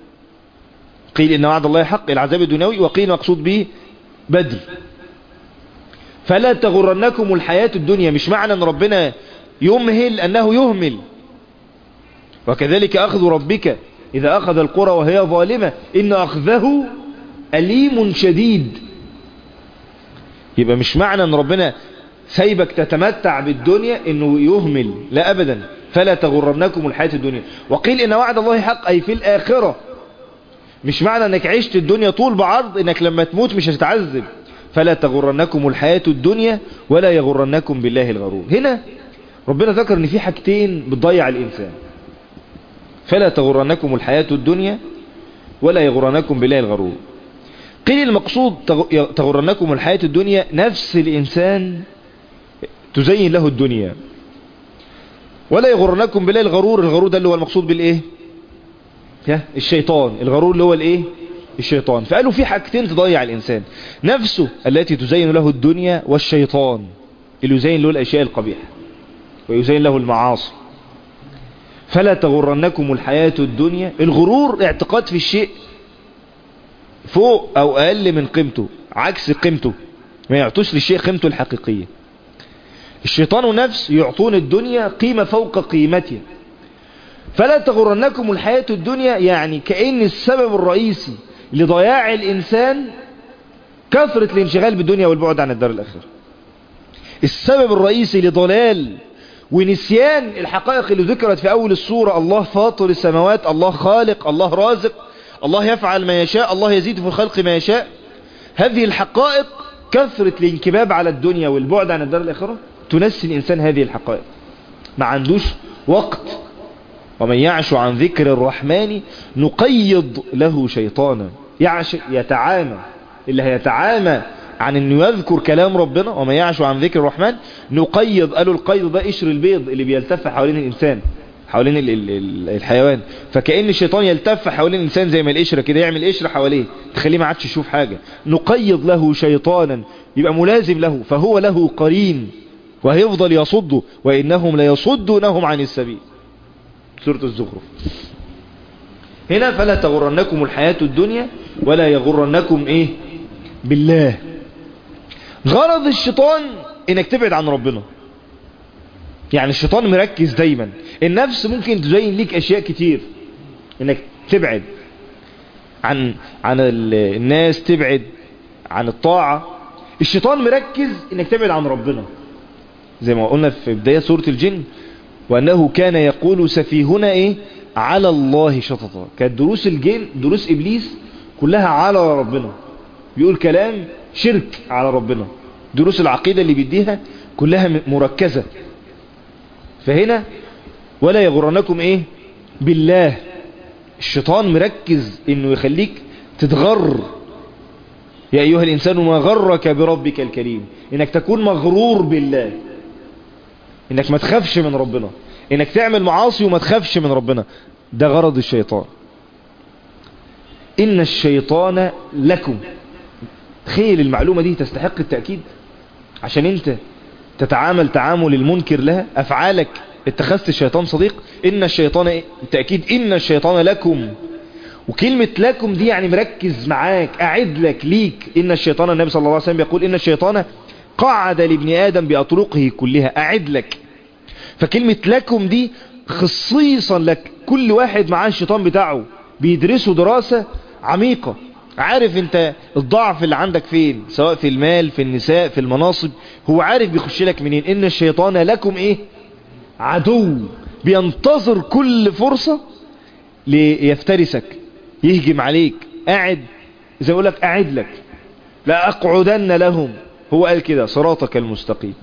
A: قيل إن وعد الله حق العذاب الدنيوي وقيل مقصود به بدر فلا تغرنكم الحياة الدنيا مش معنى أن ربنا يمهل أنه يهمل وكذلك أخذ ربك إذا أخذ القرى وهي ظالمة إن أخذه أليم شديد يبقى مش معنى أن ربنا سايبك تتمتع بالدنيا انه يهمل لا ابدا فلا تغرنكم الحياة الدنيا وقيل ان وعد الله حق اي في الاخرة مش معنى انك عشت الدنيا طول بعرض انك لما تموت مش هتتعذب فلا تغرنكم الحياة الدنيا ولا يغرنكم بالله الغرور هنا ربنا ذكر ان في حاجتين بتضيع الانسان فلا تغرنكم الحياة الدنيا ولا يغرنكم بالله الغرور قيل المقصود تغرنكم الحياة الدنيا نفس الإنسان تزين له الدنيا ولا يغرنكم بالله الغرور الغرور ده اللي هو المقصود بالايه الشيطان الغرور اللي هو الايه الشيطان فقالوا في حاجتين تضيع الانسان نفسه التي تزين له الدنيا والشيطان اللي يزين له الاشياء القبيحة ويزين له المعاصي فلا تغرنكم الحياة الدنيا الغرور اعتقاد في الشيء فوق او اقل من قيمته عكس قيمته ما يعطوش للشيء قيمته الحقيقية الشيطان ونفس يعطون الدنيا قيمة فوق قيمتها فلا تغرنكم الحياة الدنيا يعني كأن السبب الرئيسي لضياع الإنسان كثرة الانشغال بالدنيا والبعد عن الدار الآخرة السبب الرئيسي لضلال ونسيان الحقائق اللي ذكرت في أول السورة الله فاطر السماوات الله خالق الله رازق الله يفعل ما يشاء الله يزيد في الخلق ما يشاء هذه الحقائق كثرة الانكباب على الدنيا والبعد عن الدار الآخرة تنسي الإنسان هذه الحقائق ما عندوش وقت ومن يعش عن ذكر الرحمن نقيض له شيطانا يعش يتعامى اللي هيتعامى عن انه يذكر كلام ربنا ومن يعش عن ذكر الرحمن نقيض قالوا القيض ده قشر البيض اللي بيلتف حوالين الإنسان حوالين ال ال ال الحيوان فكأن الشيطان يلتف حوالين الإنسان زي ما القشرة كده يعمل قشرة حواليه تخليه ما عادش يشوف حاجة نقيض له شيطانا يبقى ملازم له فهو له قرين وهيفضل يصده وإنهم ليصدونهم عن السبيل سورة الزخرف هنا فلا تغرنكم الحياة الدنيا ولا يغرنكم ايه بالله غرض الشيطان انك تبعد عن ربنا يعني الشيطان مركز دايما النفس ممكن تزين ليك اشياء كتير انك تبعد عن عن الناس تبعد عن الطاعة الشيطان مركز انك تبعد عن ربنا زي ما قلنا في بداية سورة الجن وأنه كان يقول سفيهنا إيه على الله شططا كانت دروس الجن دروس إبليس كلها على ربنا بيقول كلام شرك على ربنا دروس العقيدة اللي بيديها كلها مركزة فهنا ولا يغرنكم إيه بالله الشيطان مركز إنه يخليك تتغر يا أيها الإنسان ما غرك بربك الكريم إنك تكون مغرور بالله انك ما تخافش من ربنا انك تعمل معاصي وما تخافش من ربنا ده غرض الشيطان ان الشيطان لكم تخيل المعلومة دي تستحق التأكيد عشان انت تتعامل تعامل المنكر لها افعالك اتخذت الشيطان صديق ان الشيطان ايه التأكيد ان الشيطان لكم وكلمة لكم دي يعني مركز معاك اعد لك ليك ان الشيطان النبي صلى الله عليه وسلم يقول ان الشيطان قعد لابن آدم بأطرقه كلها أعد لك فكلمة لكم دي خصيصا لك كل واحد معاه الشيطان بتاعه بيدرسوا دراسة عميقة عارف انت الضعف اللي عندك فين سواء في المال في النساء في المناصب هو عارف بيخش لك منين ان الشيطان لكم ايه عدو بينتظر كل فرصة ليفترسك يهجم عليك قاعد زي يقول لك أعد لك لا أقعدن لهم هو قال كده صراطك المستقيم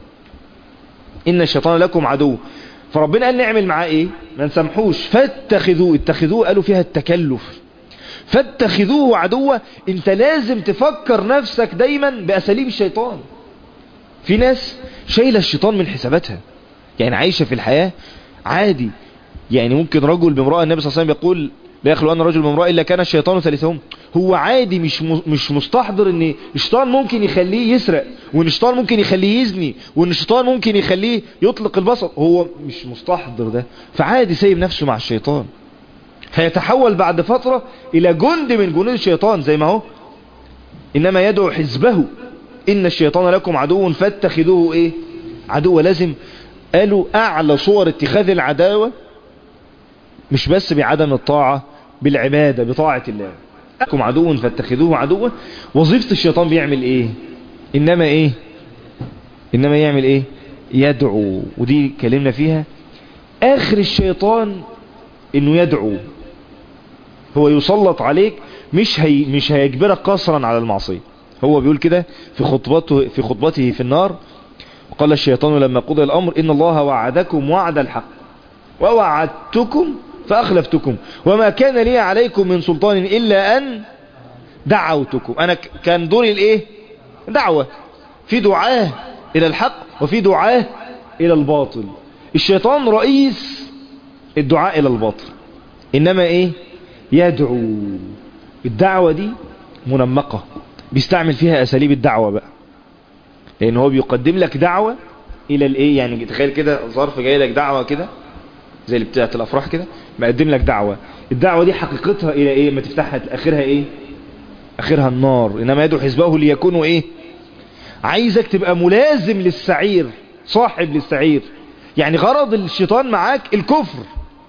A: إن الشيطان لكم عدو فربنا قال نعمل معاه إيه ما نسامحوش فاتخذوه اتخذوه قالوا فيها التكلف فاتخذوه عدوة انت لازم تفكر نفسك دايما بأساليب الشيطان في ناس شايلة الشيطان من حساباتها يعني عايشة في الحياة عادي يعني ممكن رجل بامرأة النبي صلى الله عليه وسلم يقول لا يخلو أن رجل بامرأة إلا كان الشيطان ثالثهم هو عادي مش مش مستحضر ان الشيطان ممكن يخليه يسرق وان الشيطان ممكن يخليه يزني وان الشيطان ممكن يخليه يطلق البصر هو مش مستحضر ده فعادي سايب نفسه مع الشيطان هيتحول بعد فترة الى جند من جنود الشيطان زي ما هو انما يدعو حزبه ان الشيطان لكم عدو فاتخذوه ايه عدو لازم قالوا اعلى صور اتخاذ العداوة مش بس بعدم الطاعة بالعبادة بطاعة الله لكم عدو فاتخذوه عدوا وظيفة الشيطان بيعمل ايه انما ايه انما يعمل ايه يدعو ودي كلمنا فيها اخر الشيطان انه يدعو هو يسلط عليك مش هي مش هيجبرك قصرا على المعصية هو بيقول كده في خطبته في خطبته في النار وقال الشيطان لما قضي الامر ان الله وعدكم وعد الحق ووعدتكم فأخلفتكم وما كان لي عليكم من سلطان إلا أن دعوتكم أنا كان دوري الإيه دعوة في دعاه إلى الحق وفي دعاه إلى الباطل الشيطان رئيس الدعاء إلى الباطل إنما إيه يدعو الدعوة دي منمقة بيستعمل فيها أساليب الدعوة بقى لأن هو بيقدم لك دعوة إلى الإيه يعني تخيل كده ظرف جاي لك دعوة كده زي اللي بتاعت الافراح كده مقدم لك دعوة الدعوة دي حقيقتها الى ايه ما تفتحها اخرها ايه اخرها النار انما يدعو حزبه ليكونوا ايه عايزك تبقى ملازم للسعير صاحب للسعير يعني غرض الشيطان معاك الكفر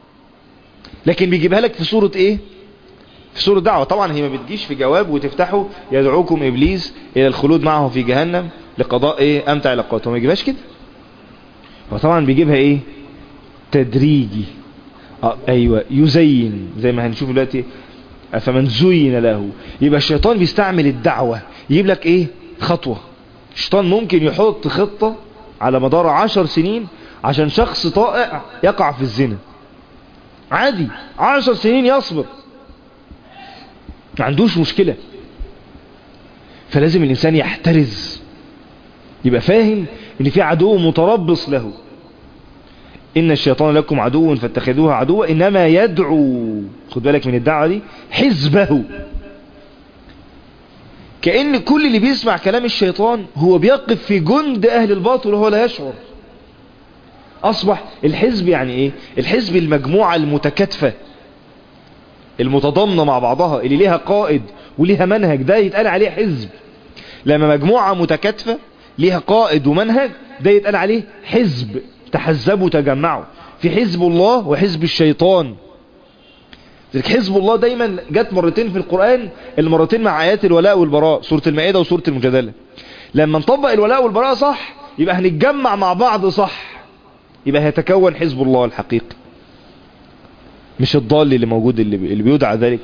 A: لكن بيجيبها لك في صورة ايه في صورة دعوة طبعا هي ما بتجيش في جواب وتفتحوا يدعوكم ابليس الى الخلود معه في جهنم لقضاء ايه امتع لقاته ما يجيبهاش كده وطبعا بيجيبها ايه تدريجي آه ايوه يزين زي ما هنشوف دلوقتي فمن زين له يبقى الشيطان بيستعمل الدعوة يجيب لك ايه خطوة الشيطان ممكن يحط خطة على مدار عشر سنين عشان شخص طائع يقع في الزنا عادي عشر سنين يصبر ما عندوش مشكلة فلازم الانسان يحترز يبقى فاهم ان في عدو متربص له إن الشيطان لكم عدو فاتخذوها عدوا إنما يدعو خد بالك من الدعوة دي حزبه كأن كل اللي بيسمع كلام الشيطان هو بيقف في جند أهل الباطل وهو لا يشعر أصبح الحزب يعني إيه الحزب المجموعة المتكاتفة المتضامنة مع بعضها اللي ليها قائد وليها منهج ده يتقال عليه حزب لما مجموعة متكاتفة ليها قائد ومنهج ده يتقال عليه حزب تحزبوا تجمعوا في حزب الله وحزب الشيطان حزب الله دايما جت مرتين في القرآن المرتين مع آيات الولاء والبراء سورة المائدة وسورة المجادلة لما نطبق الولاء والبراء صح يبقى هنتجمع مع بعض صح يبقى هيتكون حزب الله الحقيقي مش الضال اللي موجود اللي, اللي بيدعى ذلك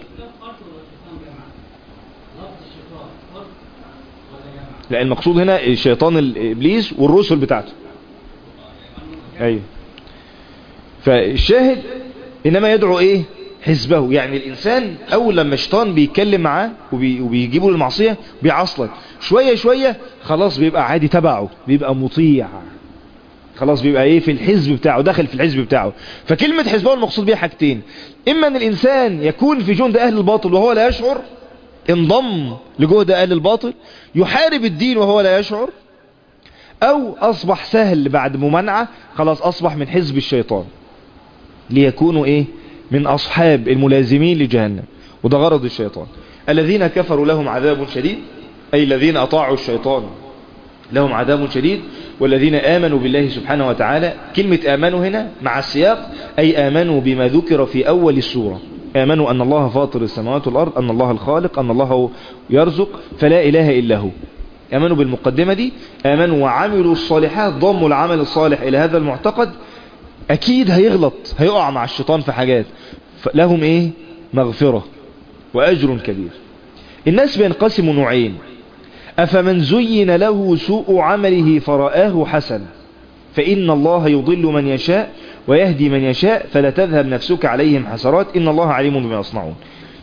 A: لا المقصود هنا الشيطان الإبليس والرسل بتاعته ايوه فالشاهد انما يدعو ايه حزبه يعني الانسان اول لما الشيطان بيتكلم معاه وبي وبيجيبه للمعصيه بيعصلك شويه شويه خلاص بيبقى عادي تبعه بيبقى مطيع خلاص بيبقى ايه في الحزب بتاعه داخل في الحزب بتاعه فكلمه حزبه المقصود بيها حاجتين اما ان الانسان يكون في جند اهل الباطل وهو لا يشعر انضم لجهد اهل الباطل يحارب الدين وهو لا يشعر او اصبح سهل بعد ممانعة خلاص اصبح من حزب الشيطان ليكونوا ايه من اصحاب الملازمين لجهنم وده غرض الشيطان الذين كفروا لهم عذاب شديد اي الذين اطاعوا الشيطان لهم عذاب شديد والذين آمنوا بالله سبحانه وتعالى كلمة آمنوا هنا مع السياق أي آمنوا بما ذكر في أول السورة آمنوا أن الله فاطر السماوات والأرض أن الله الخالق أن الله يرزق فلا إله إلا هو آمنوا بالمقدمة دي آمنوا وعملوا الصالحات ضموا العمل الصالح إلى هذا المعتقد أكيد هيغلط هيقع مع الشيطان في حاجات لهم إيه مغفرة وأجر كبير الناس بينقسموا نوعين أفمن زين له سوء عمله فرآه حسن فإن الله يضل من يشاء ويهدي من يشاء فلا تذهب نفسك عليهم حسرات إن الله عليم بما يصنعون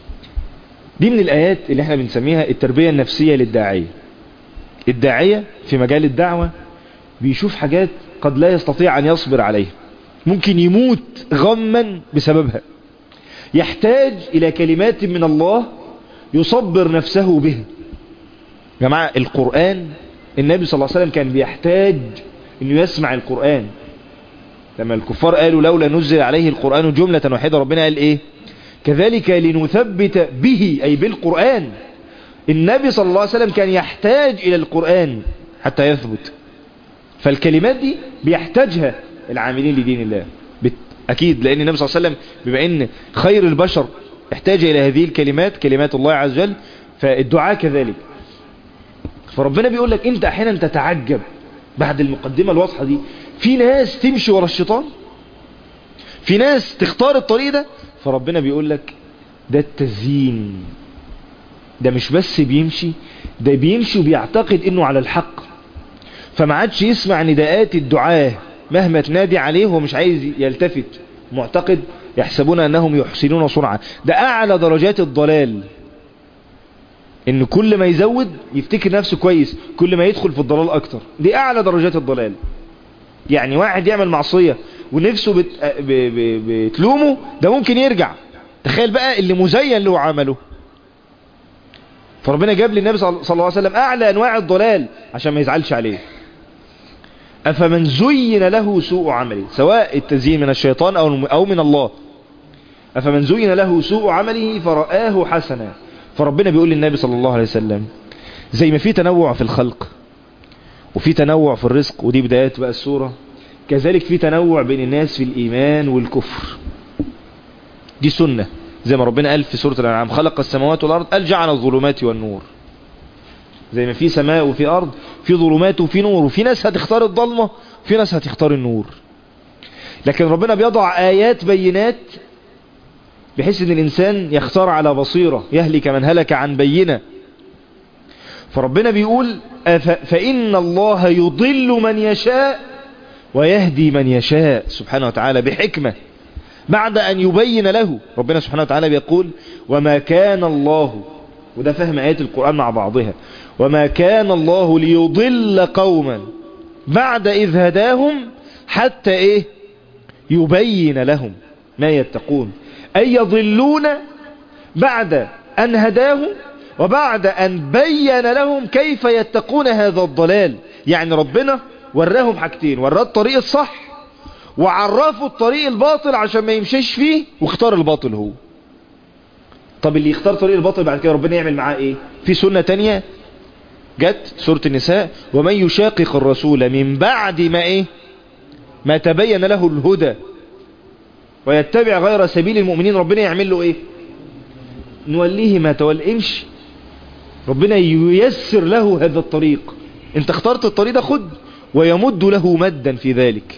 A: دي من الآيات اللي احنا بنسميها التربية النفسية للداعية الداعية في مجال الدعوة بيشوف حاجات قد لا يستطيع أن يصبر عليها ممكن يموت غما بسببها يحتاج إلى كلمات من الله يصبر نفسه بها جماعة القرآن النبي صلى الله عليه وسلم كان بيحتاج انه يسمع القرآن لما الكفار قالوا لولا نزل عليه القرآن جملة واحدة ربنا قال ايه كذلك لنثبت به اي بالقرآن النبي صلى الله عليه وسلم كان يحتاج الى القرآن حتى يثبت فالكلمات دي بيحتاجها العاملين لدين الله اكيد لان النبي صلى الله عليه وسلم بما ان خير البشر احتاج الى هذه الكلمات كلمات الله عز وجل فالدعاء كذلك فربنا بيقول لك انت احيانا تتعجب بعد المقدمة الواضحة دي في ناس تمشي ورا الشيطان في ناس تختار الطريق ده فربنا بيقول لك ده التزيين ده مش بس بيمشي ده بيمشي وبيعتقد انه على الحق فما عادش يسمع نداءات الدعاة مهما تنادي عليه هو مش عايز يلتفت معتقد يحسبون انهم يحسنون صنعا ده اعلى درجات الضلال ان كل ما يزود يفتكر نفسه كويس كل ما يدخل في الضلال اكتر دي اعلى درجات الضلال يعني واحد يعمل معصية ونفسه بت... ب... ب... بتلومه ده ممكن يرجع تخيل بقى اللي مزين له عمله فربنا جاب للنبي صلى الله عليه وسلم اعلى انواع الضلال عشان ما يزعلش عليه افمن زين له سوء عمله سواء التزيين من الشيطان او او من الله افمن زين له سوء عمله فرآه حسنا فربنا بيقول للنبي صلى الله عليه وسلم زي ما في تنوع في الخلق وفي تنوع في الرزق ودي بدايات بقى السورة كذلك في تنوع بين الناس في الإيمان والكفر دي سنة زي ما ربنا قال في سورة الأنعام خلق السماوات والأرض قال جعل الظلمات والنور زي ما في سماء وفي أرض في ظلمات وفي نور وفي ناس هتختار الظلمة وفي ناس هتختار النور لكن ربنا بيضع آيات بينات بحيث ان الانسان يختار على بصيرة يهلك من هلك عن بينة فربنا بيقول فإن الله يضل من يشاء ويهدي من يشاء سبحانه وتعالى بحكمة بعد أن يبين له ربنا سبحانه وتعالى بيقول وما كان الله وده فهم آيات القرآن مع بعضها وما كان الله ليضل قوما بعد إذ هداهم حتى إيه يبين لهم ما يتقون أي يضلون بعد أن هداهم وبعد أن بين لهم كيف يتقون هذا الضلال يعني ربنا وراهم حاجتين وراه الطريق الصح وعرفوا الطريق الباطل عشان ما يمشيش فيه واختار الباطل هو طب اللي يختار طريق الباطل بعد كده ربنا يعمل معاه ايه في سنة تانية جت سورة النساء ومن يشاقق الرسول من بعد ما ايه ما تبين له الهدى ويتبع غير سبيل المؤمنين ربنا يعمل له ايه نوليه ما تولى امشي ربنا ييسر له هذا الطريق انت اخترت الطريق ده خد ويمد له مدا في ذلك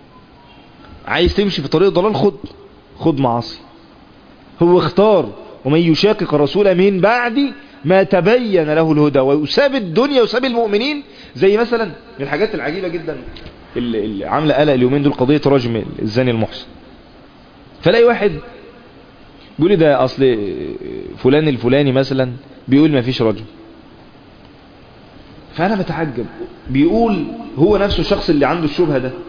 A: عايز تمشي في طريق ضلال خد خد معاصي هو اختار ومن يشاقق الرسول من بعد ما تبين له الهدى ويساب الدنيا ويساب المؤمنين زي مثلا من الحاجات العجيبة جدا اللي عاملة قلق اليومين دول قضية رجم الزاني المحسن فلاقي واحد بيقول لي ده اصل فلان الفلاني مثلا بيقول ما فيش رجل فانا بتعجب بيقول هو نفسه الشخص اللي عنده الشبهة ده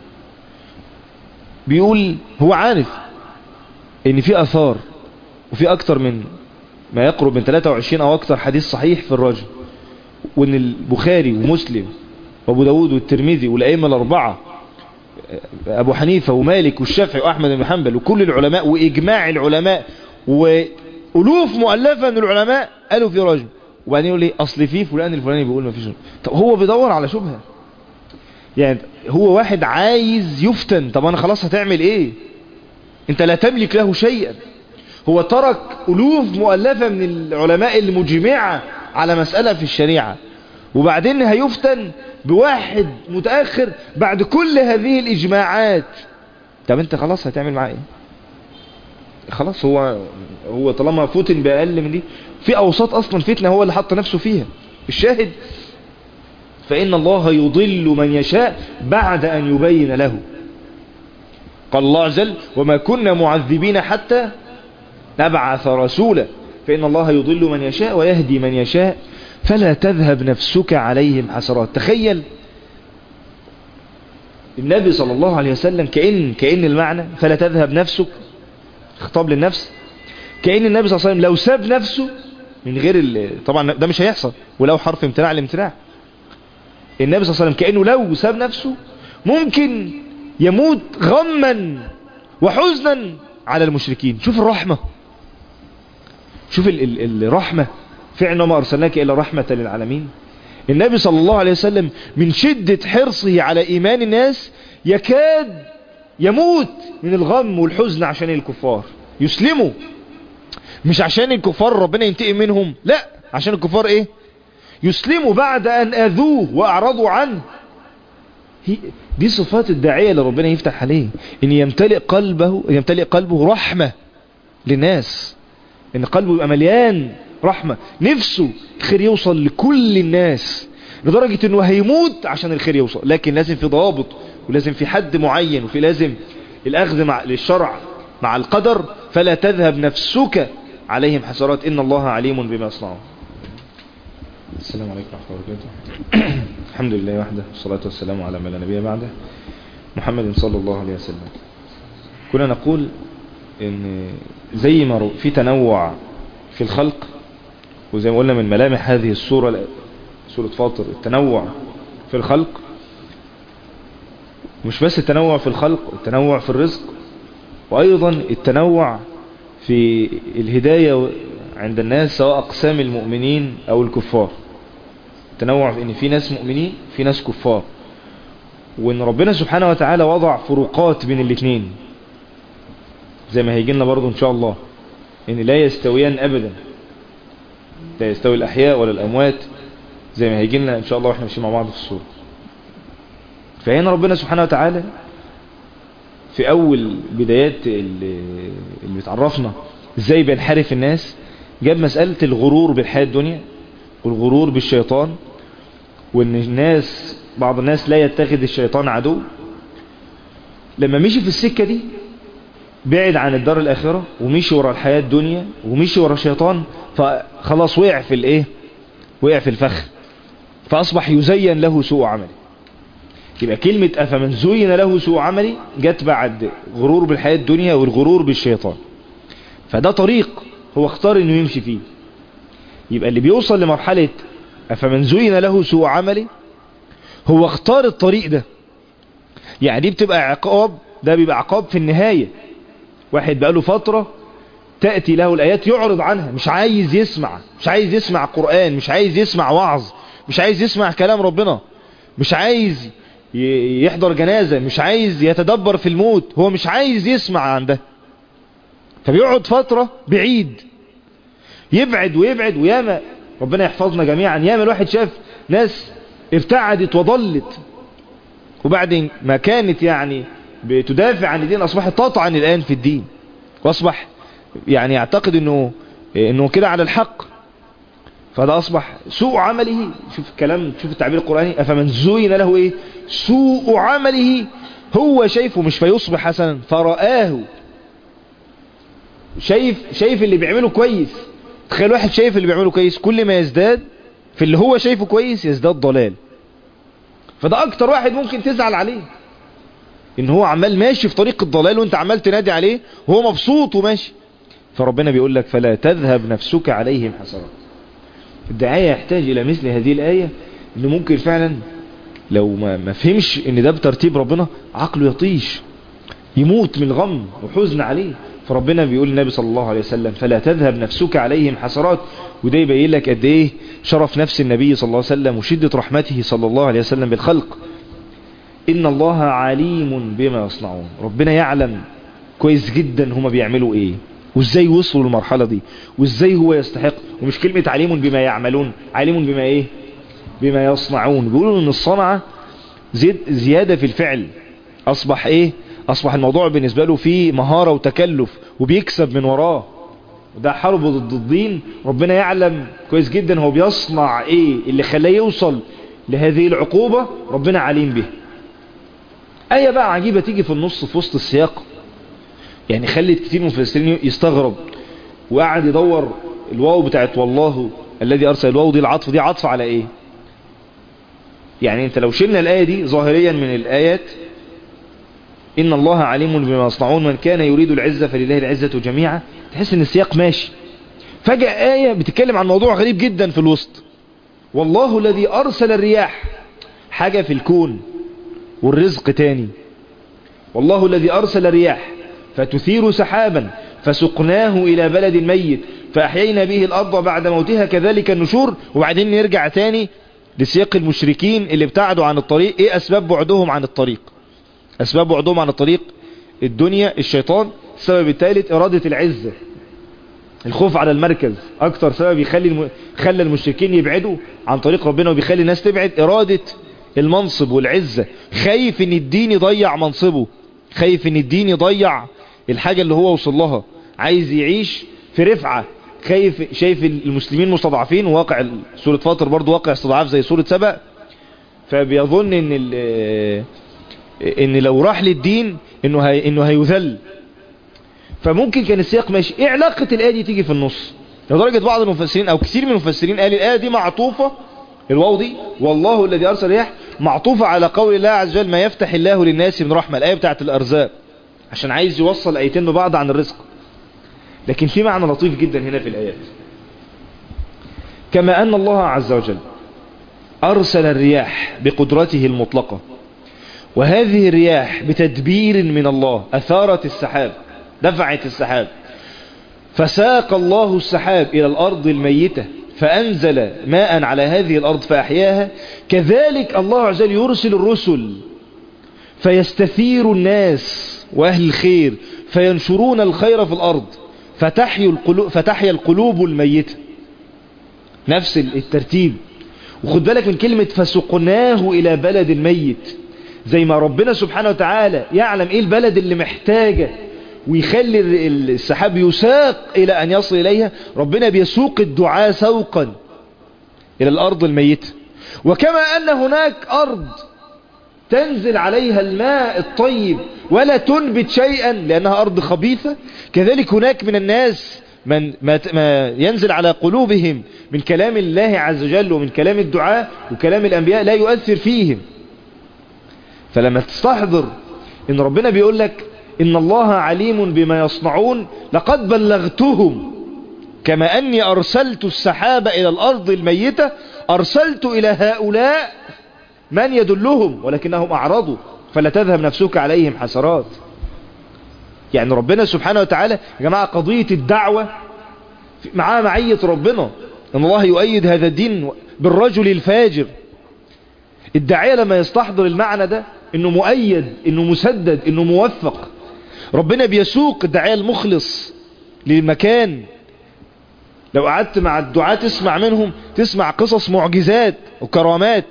A: بيقول هو عارف ان في اثار وفي اكتر من ما يقرب من 23 او اكتر حديث صحيح في الرجل وان البخاري ومسلم وابو داود والترمذي والائمه الاربعه ابو حنيفة ومالك والشافعي واحمد بن حنبل وكل العلماء واجماع العلماء والوف مؤلفة من العلماء قالوا في رجل وبعدين يقول لي اصل في فلان الفلاني بيقول ما فيش طب هو بيدور على شبهة يعني هو واحد عايز يفتن طب انا خلاص هتعمل ايه انت لا تملك له شيئا هو ترك الوف مؤلفة من العلماء المجمعة على مسألة في الشريعة وبعدين هيفتن بواحد متأخر بعد كل هذه الإجماعات طب انت خلاص هتعمل معاه ايه خلاص هو هو طالما فتن بأقل من دي في أوساط أصلا فتنة هو اللي حط نفسه فيها الشاهد فإن الله يضل من يشاء بعد أن يبين له قال الله عز وجل وما كنا معذبين حتى نبعث رسولا فإن الله يضل من يشاء ويهدي من يشاء فلا تذهب نفسك عليهم حسرات تخيل النبي صلى الله عليه وسلم كأن, كأن المعنى فلا تذهب نفسك خطاب للنفس كأن النبي صلى الله عليه وسلم لو ساب نفسه من غير طبعا ده مش هيحصل ولو حرف امتناع الامتناع النبي صلى الله عليه وسلم كأنه لو ساب نفسه ممكن يموت غما وحزنا على المشركين شوف الرحمة شوف ال ال الرحمة فعلا ما أرسلناك إلا رحمة للعالمين النبي صلى الله عليه وسلم من شدة حرصه على إيمان الناس يكاد يموت من الغم والحزن عشان الكفار يسلموا مش عشان الكفار ربنا ينتقم منهم لا عشان الكفار ايه يسلموا بعد ان اذوه واعرضوا عنه دي صفات الداعية اللي ربنا يفتح عليه ان يمتلئ قلبه يمتلئ قلبه رحمة للناس ان قلبه يبقى مليان رحمة نفسه الخير يوصل لكل الناس لدرجة انه هيموت عشان الخير يوصل لكن لازم في ضوابط ولازم في حد معين وفي لازم الاخذ مع للشرع مع القدر فلا تذهب نفسك عليهم حسرات ان الله عليم بما يصنعون السلام عليكم ورحمة الله وبركاته الحمد لله وحده والصلاة والسلام على من لا نبي بعده محمد صلى الله عليه وسلم كنا نقول ان زي ما في تنوع في الخلق وزي ما قلنا من ملامح هذه الصورة سورة فاطر التنوع في الخلق مش بس التنوع في الخلق التنوع في الرزق وأيضا التنوع في الهداية عند الناس سواء أقسام المؤمنين أو الكفار التنوع في ان في ناس مؤمنين في ناس كفار وان ربنا سبحانه وتعالى وضع فروقات بين الاثنين زي ما هيجي لنا برضو ان شاء الله ان لا يستويان ابدا لا يستوي الاحياء ولا الاموات زي ما هيجي لنا ان شاء الله واحنا ماشيين مع بعض في الصورة فهنا ربنا سبحانه وتعالى في اول بدايات اللي, اللي بتعرفنا ازاي بينحرف الناس جاب مسألة الغرور بالحياة الدنيا والغرور بالشيطان وان الناس بعض الناس لا يتخذ الشيطان عدو لما مشي في السكة دي بعد عن الدار الاخرة ومشي ورا الحياة الدنيا ومشي ورا الشيطان فخلاص وقع في الايه وقع في الفخ فاصبح يزين له سوء عمله يبقى كلمة افمن زين له سوء عملي جت بعد غرور بالحياة الدنيا والغرور بالشيطان فده طريق هو اختار انه يمشي فيه يبقى اللي بيوصل لمرحلة افمن زين له سوء عملي هو اختار الطريق ده يعني دي بتبقى عقاب ده بيبقى عقاب في النهاية واحد بقاله فترة تأتي له الآيات يعرض عنها مش عايز يسمع مش عايز يسمع قرآن مش عايز يسمع وعظ مش عايز يسمع كلام ربنا مش عايز يحضر جنازة مش عايز يتدبر في الموت هو مش عايز يسمع عن ده فبيقعد فترة بعيد يبعد ويبعد وياما ربنا يحفظنا جميعا ياما الواحد شاف ناس ابتعدت وضلت وبعد ما كانت يعني بتدافع عن الدين اصبحت تطعن الان في الدين واصبح يعني يعتقد انه انه كده على الحق فده اصبح سوء عمله شوف الكلام شوف التعبير القرآني افمن زين له ايه سوء عمله هو شايفه مش فيصبح حسنا فرآه شايف شايف اللي بيعمله كويس تخيل واحد شايف اللي بيعمله كويس كل ما يزداد في اللي هو شايفه كويس يزداد ضلال فده اكتر واحد ممكن تزعل عليه ان هو عمال ماشي في طريق الضلال وانت عمال تنادي عليه وهو مبسوط وماشي فربنا بيقول لك فلا تذهب نفسك عليهم حسرات الدعاية يحتاج الى مثل هذه الآية انه ممكن فعلا لو ما, ما فهمش ان ده بترتيب ربنا عقله يطيش يموت من غم وحزن عليه فربنا بيقول النبي صلى الله عليه وسلم فلا تذهب نفسك عليهم حسرات وده يبين لك قد ايه شرف نفس النبي صلى الله عليه وسلم وشدة رحمته صلى الله عليه وسلم بالخلق ان الله عليم بما يصنعون ربنا يعلم كويس جدا هما بيعملوا ايه وازاي وصلوا للمرحلة دي وازاي هو يستحق ومش كلمة عليم بما يعملون عليم بما ايه بما يصنعون بيقولوا ان الصنعة زيد زيادة في الفعل اصبح ايه اصبح الموضوع بالنسبة له فيه مهارة وتكلف وبيكسب من وراه وده حرب ضد الدين ربنا يعلم كويس جدا هو بيصنع ايه اللي خلاه يوصل لهذه العقوبة ربنا عليم به آية بقى عجيبة تيجي في النص في وسط السياق يعني خلت كتير من المفسرين يستغرب وقعد يدور الواو بتاعت والله الذي أرسل الواو دي العطف دي عطف على ايه يعني انت لو شلنا الآية دي ظاهريا من الآيات إن الله عليم بما يصنعون من كان يريد العزة فلله العزة جميعا تحس ان السياق ماشي فجأة آية بتتكلم عن موضوع غريب جدا في الوسط والله الذي أرسل الرياح حاجة في الكون والرزق تاني والله الذي أرسل الرياح فتثير سحابا فسقناه إلى بلد ميت فأحيينا به الأرض بعد موتها كذلك النشور وبعدين نرجع تاني لسياق المشركين اللي ابتعدوا عن الطريق ايه أسباب بعدهم عن الطريق أسباب بعدهم عن الطريق الدنيا الشيطان السبب الثالث إرادة العزة الخوف على المركز أكتر سبب يخلي الم... خلى المشركين يبعدوا عن طريق ربنا وبيخلي الناس تبعد إرادة المنصب والعزة خايف ان الدين يضيع منصبه خايف ان الدين يضيع الحاجة اللي هو وصل لها عايز يعيش في رفعة خايف شايف المسلمين مستضعفين وواقع سورة فاطر برضو واقع استضعاف زي سورة سبأ فبيظن ان ان لو راح للدين انه هي انه هيذل فممكن كان السياق ماشي ايه علاقة الآية دي تيجي في النص لدرجة بعض المفسرين او كثير من المفسرين قال الآية دي معطوفة الواو دي والله الذي أرسل رياح معطوفة على قول الله عز وجل ما يفتح الله للناس من رحمة الآية بتاعت الأرزاق عشان عايز يوصل آيتين ببعض عن الرزق لكن في معنى لطيف جدا هنا في الآيات كما أن الله عز وجل أرسل الرياح بقدرته المطلقة وهذه الرياح بتدبير من الله أثارت السحاب دفعت السحاب فساق الله السحاب إلى الأرض الميتة فأنزل ماء على هذه الأرض فأحياها كذلك الله عز وجل يرسل الرسل فيستثير الناس وأهل الخير فينشرون الخير في الأرض فتحيا القلوب, فتحيا القلوب الميتة نفس الترتيب وخد بالك من كلمة فسقناه إلى بلد ميت زي ما ربنا سبحانه وتعالى يعلم إيه البلد اللي محتاجة ويخلي السحاب يساق إلى أن يصل إليها ربنا بيسوق الدعاء سوقا إلى الأرض الميتة وكما أن هناك أرض تنزل عليها الماء الطيب ولا تنبت شيئا لأنها أرض خبيثة كذلك هناك من الناس من ما ينزل على قلوبهم من كلام الله عز وجل ومن كلام الدعاء وكلام الأنبياء لا يؤثر فيهم فلما تستحضر ان ربنا بيقول لك إن الله عليم بما يصنعون لقد بلغتهم كما أني أرسلت السحاب إلى الأرض الميتة أرسلت إلى هؤلاء من يدلهم ولكنهم أعرضوا فلا تذهب نفسك عليهم حسرات يعني ربنا سبحانه وتعالى يا جماعة قضية الدعوة معاه معية ربنا أن الله يؤيد هذا الدين بالرجل الفاجر الداعية لما يستحضر المعنى ده انه مؤيد انه مسدد انه موفق ربنا بيسوق الداعية المخلص للمكان لو قعدت مع الدعاة تسمع منهم تسمع قصص معجزات وكرامات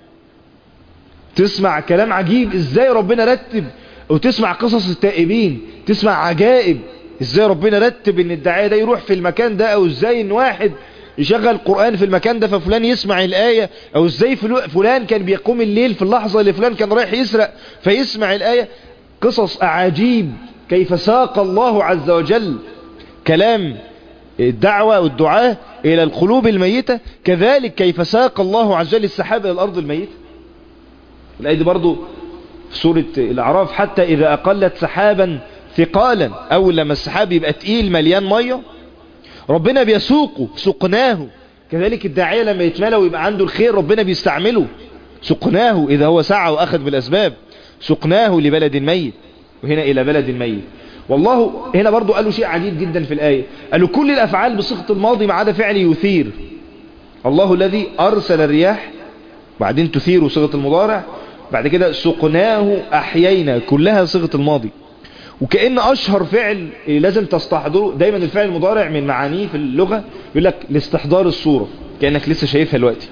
A: تسمع كلام عجيب ازاي ربنا رتب وتسمع قصص التائبين تسمع عجائب ازاي ربنا رتب ان الداعية ده يروح في المكان ده او ازاي ان واحد يشغل قرآن في المكان ده ففلان يسمع الآية او ازاي فلان كان بيقوم الليل في اللحظة اللي فلان كان رايح يسرق فيسمع الآية قصص أعاجيب كيف ساق الله عز وجل كلام الدعوة والدعاء إلى القلوب الميتة كذلك كيف ساق الله عز وجل السحاب إلى الأرض الميتة الآية دي برضو في سورة الأعراف حتى إذا أقلت سحابا ثقالا أول لما السحاب يبقى تقيل مليان مية ربنا بيسوقه سقناه كذلك الداعية لما يتملى ويبقى عنده الخير ربنا بيستعمله سقناه إذا هو سعى وأخذ بالأسباب سقناه لبلد ميت وهنا إلى بلد ميت والله هنا برضو قالوا شيء عجيب جدا في الآية قالوا كل الأفعال بصيغة الماضي ما عدا فعل يثير الله الذي أرسل الرياح بعدين تثير صيغة المضارع بعد كده سقناه أحيينا كلها صيغة الماضي وكأن أشهر فعل لازم تستحضره دايما الفعل المضارع من معانيه في اللغة يقول لك لاستحضار الصورة كأنك لسه شايفها دلوقتي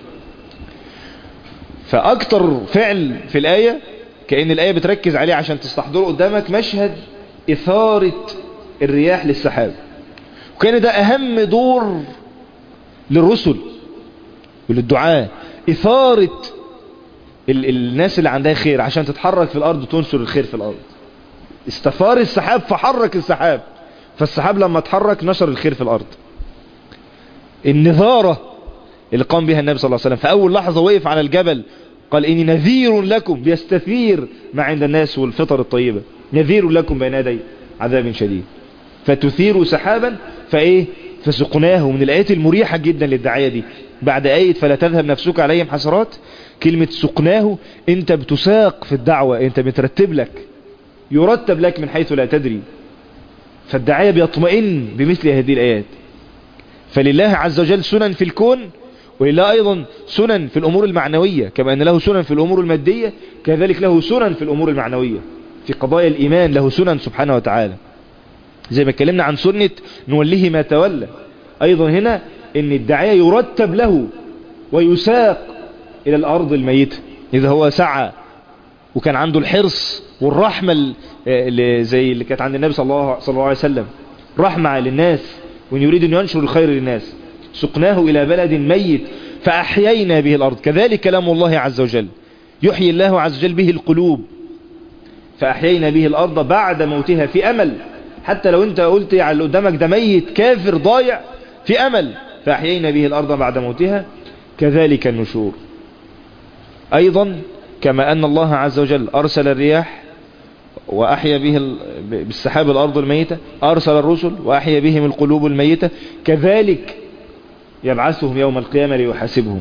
A: فأكتر فعل في الآية كأن الآية بتركز عليه عشان تستحضره قدامك مشهد إثارة
B: الرياح للسحاب وكان ده اهم دور للرسل وللدعاء اثارة ال الناس اللي عندها خير عشان تتحرك في الارض وتنشر الخير في الارض استثار السحاب فحرك السحاب فالسحاب لما اتحرك نشر الخير في الارض النظارة اللي قام بها النبي صلى الله عليه وسلم في اول لحظة وقف على الجبل قال اني نذير لكم بيستثير ما عند الناس والفطر الطيبة نذير لكم بين يدي عذاب شديد فتثير سحابا فايه فسقناه من الايات المريحة جدا للدعاية دي بعد آية فلا تذهب نفسك عليهم حسرات كلمة سقناه انت بتساق في الدعوة انت بترتب لك يرتب لك من حيث لا تدري فالدعاية بيطمئن بمثل هذه الآيات فلله عز وجل سنن في الكون ولله أيضا سنن في الأمور المعنوية كما أن له سنن في الأمور المادية كذلك له سنن في الأمور المعنوية في قضايا الإيمان له سنن سبحانه وتعالى زي ما اتكلمنا عن سنة نوليه ما تولى أيضا هنا ان الداعية يرتب له ويساق الى الارض الميتة اذا هو سعى وكان عنده الحرص والرحمة اللي زي اللي كانت عند النبي صلى الله, صلى الله عليه وسلم رحمة للناس وان يريد ان ينشر الخير للناس سقناه الى بلد ميت فاحيينا به الارض كذلك كلام الله عز وجل يحيي الله عز وجل به القلوب فاحيينا به الارض بعد موتها في امل حتى لو انت قلت على اللي قدامك ده ميت كافر ضايع في امل فأحيينا به الأرض بعد موتها كذلك النشور أيضا كما أن الله عز وجل أرسل الرياح وأحيا به بالسحاب الأرض الميتة أرسل الرسل وأحيا بهم القلوب الميتة كذلك يبعثهم يوم القيامة ليحاسبهم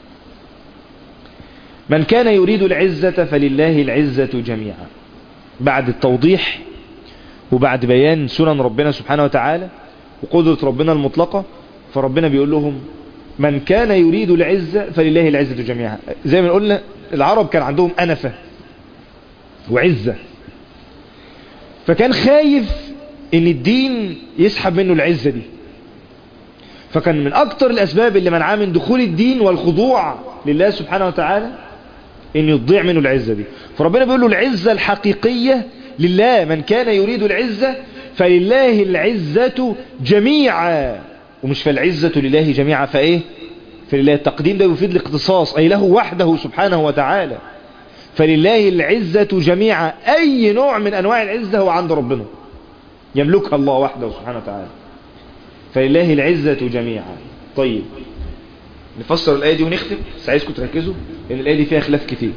B: من كان يريد العزة فلله العزة جميعا بعد التوضيح وبعد بيان سنن ربنا سبحانه وتعالى وقدرة ربنا المطلقة فربنا بيقول لهم من كان يريد العزة فلله العزة جميعا زي ما قلنا العرب كان عندهم أنفة وعزة فكان خايف ان الدين يسحب منه العزة دي فكان من اكتر الاسباب اللي منعاه من دخول الدين والخضوع لله سبحانه وتعالى ان يضيع منه العزة دي فربنا بيقول له العزة الحقيقية لله من كان يريد العزة فلله العزة جميعا ومش فالعزة لله جميعا فايه فلله التقديم ده يفيد الاختصاص اي له وحده سبحانه وتعالى فلله العزة جميعا اي نوع من انواع العزة هو عند ربنا يملكها الله وحده سبحانه وتعالى فلله العزة جميعا طيب نفسر الآية دي ونختم بس عايزكم تركزوا لأن الآية دي فيها خلاف كتير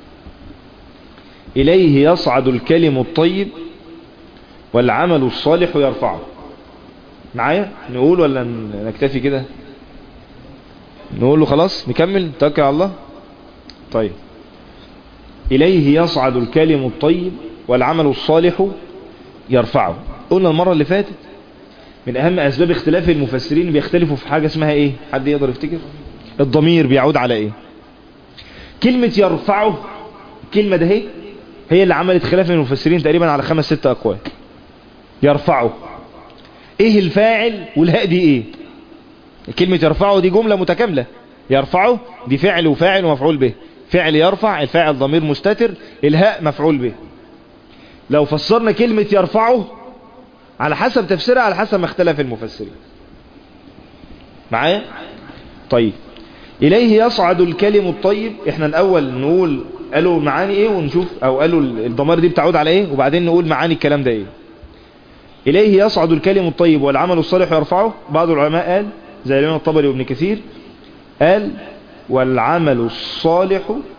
B: إليه يصعد الكلم الطيب والعمل الصالح يرفعه معايا نقول ولا نكتفي كده نقول له خلاص نكمل توكل على الله طيب إليه يصعد الكلم الطيب والعمل الصالح يرفعه قلنا المرة اللي فاتت من أهم أسباب اختلاف المفسرين بيختلفوا في حاجة اسمها إيه حد يقدر يفتكر الضمير بيعود على إيه كلمة يرفعه الكلمة ده هي هي اللي عملت خلاف المفسرين تقريبا على خمس ست أقوال يرفعه إيه الفاعل والهاء دي إيه كلمة يرفعه دي جملة متكاملة يرفعه دي فعل وفاعل ومفعول به فعل يرفع الفاعل ضمير مستتر الهاء مفعول به لو فسرنا كلمة يرفعه على حسب تفسيرها على حسب ما اختلف المفسرين معايا طيب إليه يصعد الكلم الطيب احنا الأول نقول قالوا معاني ايه ونشوف او قالوا الضمائر دي بتعود على ايه وبعدين نقول معاني الكلام ده ايه إليه يصعد الكلم الطيب والعمل الصالح يرفعه بعض العلماء قال زي الإمام الطبري وابن كثير قال والعمل الصالح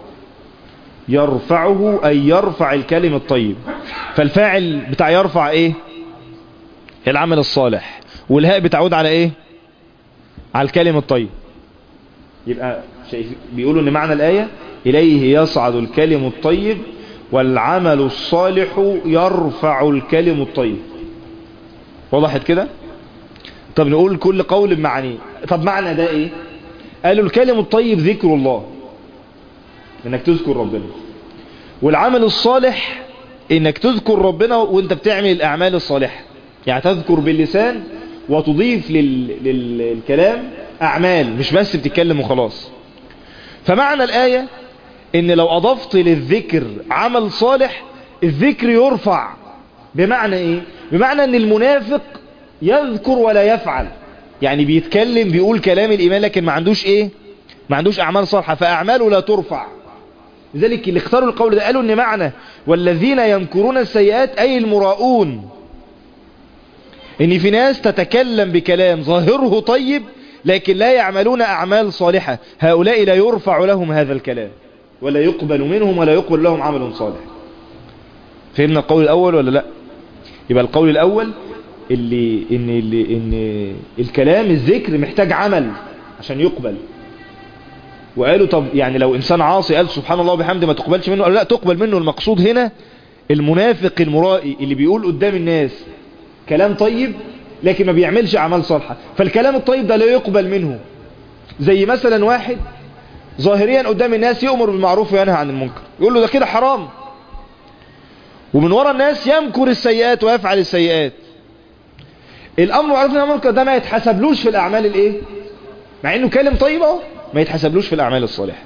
B: يرفعه أي يرفع الكلم الطيب فالفاعل بتاع يرفع ايه العمل الصالح والهاء بتعود على ايه على الكلم الطيب يبقى شايف بيقولوا ان معنى الآية إليه يصعد الكلم الطيب والعمل الصالح يرفع الكلم الطيب وضحت كده طب نقول كل قول بمعنى طب معنى ده ايه قالوا الكلم الطيب ذكر الله انك تذكر ربنا والعمل الصالح انك تذكر ربنا وانت بتعمل الاعمال الصالحة يعني تذكر باللسان وتضيف لل... لل... للكلام اعمال مش بس بتتكلم وخلاص فمعنى الاية ان لو اضفت للذكر عمل صالح الذكر يرفع بمعنى ايه بمعنى ان المنافق يذكر ولا يفعل يعني بيتكلم بيقول كلام الإيمان لكن ما عندوش ايه ما عندوش أعمال صالحة فأعماله لا ترفع لذلك اللي اختاروا القول ده قالوا ان معنى والذين يمكرون السيئات أي المراؤون ان في ناس تتكلم بكلام ظاهره طيب لكن لا يعملون أعمال صالحة هؤلاء لا يرفع لهم هذا الكلام ولا يقبل منهم ولا يقبل لهم عمل صالح فهمنا القول الأول ولا لا يبقى القول الأول اللي إن, اللي إن الكلام الذكر محتاج عمل عشان يقبل وقالوا طب يعني لو إنسان عاصي قال سبحان الله وبحمده ما تقبلش منه قالوا لا تقبل منه المقصود هنا المنافق المرائي اللي بيقول قدام الناس كلام طيب لكن ما بيعملش أعمال صالحة فالكلام الطيب ده لا يقبل منه زي مثلا واحد ظاهريا قدام الناس يؤمر بالمعروف وينهى عن المنكر يقول له ده كده حرام ومن وراء الناس يمكر السيئات ويفعل السيئات الامر معروف ان المنكر ده ما يتحسبلوش في الاعمال الايه مع انه كلم طيب اهو ما يتحسبلوش في الاعمال الصالحه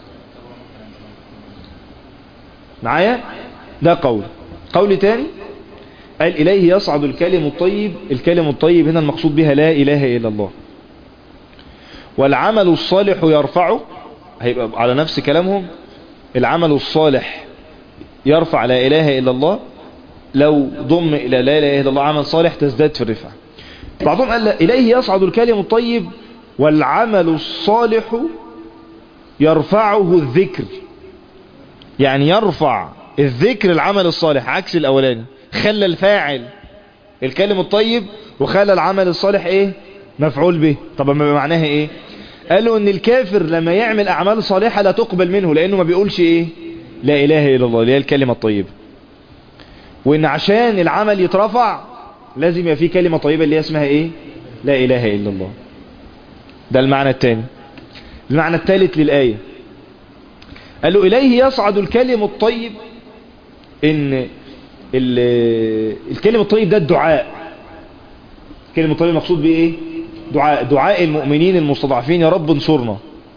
B: معايا ده قول قول تاني قال اليه يصعد الكلم الطيب الكلم الطيب هنا المقصود بها لا اله الا الله والعمل الصالح يرفعه هيبقى على نفس كلامهم العمل الصالح يرفع لا إله إلا الله لو ضم إلى لا إله إلا الله عمل صالح تزداد في الرفع بعضهم قال إليه يصعد الكلم الطيب والعمل الصالح يرفعه الذكر يعني يرفع الذكر العمل الصالح عكس الأولاني خلى الفاعل الكلم الطيب وخلى العمل الصالح ايه مفعول به طب ما معناها ايه قالوا ان الكافر لما يعمل اعمال صالحة لا تقبل منه لانه ما بيقولش ايه لا اله الا الله اللي هي الكلمة الطيبة وان عشان العمل يترفع لازم يبقى فيه كلمة طيبة اللي هي اسمها ايه لا اله الا الله ده المعنى الثاني المعنى الثالث للآية قالوا إليه يصعد الكلم الطيب إن الكلم الطيب ده الدعاء الكلم الطيب المقصود بيه ايه دعاء دعاء المؤمنين المستضعفين يا رب انصرنا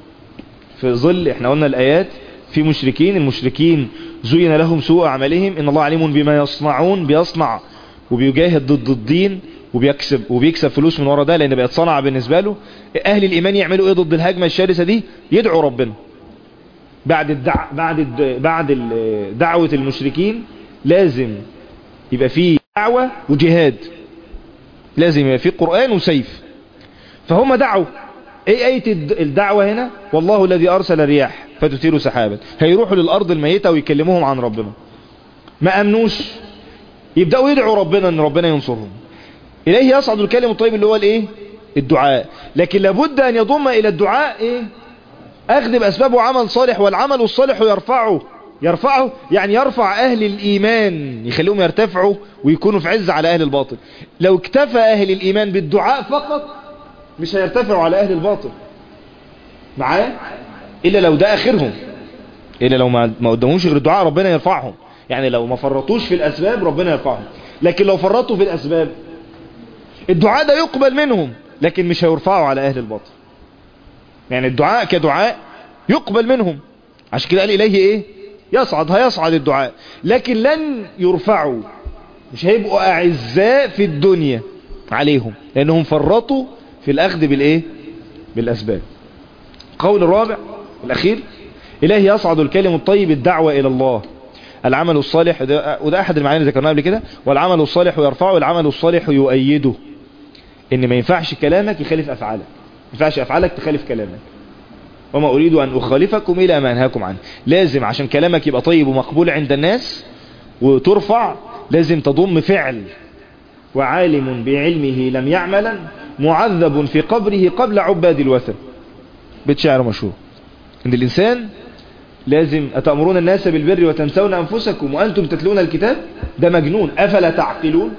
B: في ظل احنا قلنا الآيات في مشركين المشركين زين لهم سوء عملهم ان الله عليم بما يصنعون بيصنع وبيجاهد ضد الدين وبيكسب وبيكسب فلوس من ورا ده لان بقت صنعة بالنسبة له اهل الايمان يعملوا ايه ضد الهجمة الشرسة دي يدعوا ربنا بعد الدع... بعد الد... بعد ال... دعوة المشركين لازم يبقى فيه دعوة وجهاد لازم يبقى فيه قرآن وسيف فهم دعوا ايه اية الدعوة هنا والله الذي ارسل الرياح فتثير سحابا هيروحوا للارض الميتة ويكلموهم عن ربنا ما امنوش يبدأوا يدعوا ربنا ان ربنا ينصرهم اليه يصعد الكلم الطيب اللي هو الايه الدعاء لكن لابد ان يضم الى الدعاء ايه اخذ باسباب عمل صالح والعمل الصالح يرفعه يرفعه يعني يرفع اهل الايمان يخليهم يرتفعوا ويكونوا في عز على اهل الباطل لو اكتفى اهل الايمان بالدعاء فقط مش هيرتفعوا على اهل الباطل معايا الا لو ده اخرهم الا لو ما قدموش غير الدعاء ربنا يرفعهم يعني لو ما فرطوش في الاسباب ربنا يرفعهم لكن لو فرطوا في الاسباب الدعاء ده يقبل منهم لكن مش هيرفعوا على اهل الباطل يعني الدعاء كدعاء يقبل منهم عشان كده قال إليه إيه يصعد هيصعد الدعاء لكن لن يرفعوا مش هيبقوا أعزاء في الدنيا عليهم لأنهم فرطوا في الأخذ بالإيه بالأسباب قول الرابع الأخير إليه يصعد الكلم الطيب الدعوة إلى الله العمل الصالح وده أحد المعاني اللي ذكرناها قبل كده والعمل الصالح يرفعه العمل الصالح يؤيده إن ما ينفعش كلامك يخالف أفعالك ما ينفعش أفعالك تخالف كلامك وما أريد أن أخالفكم إلى ما أنهاكم عنه لازم عشان كلامك يبقى طيب ومقبول عند الناس وترفع لازم تضم فعل وعالم بعلمه لم يعملا معذب في قبره قبل عباد الوثن بيت شعر مشهور ان الانسان لازم اتأمرون الناس بالبر وتنسون انفسكم وانتم تتلون الكتاب ده مجنون افلا تعقلون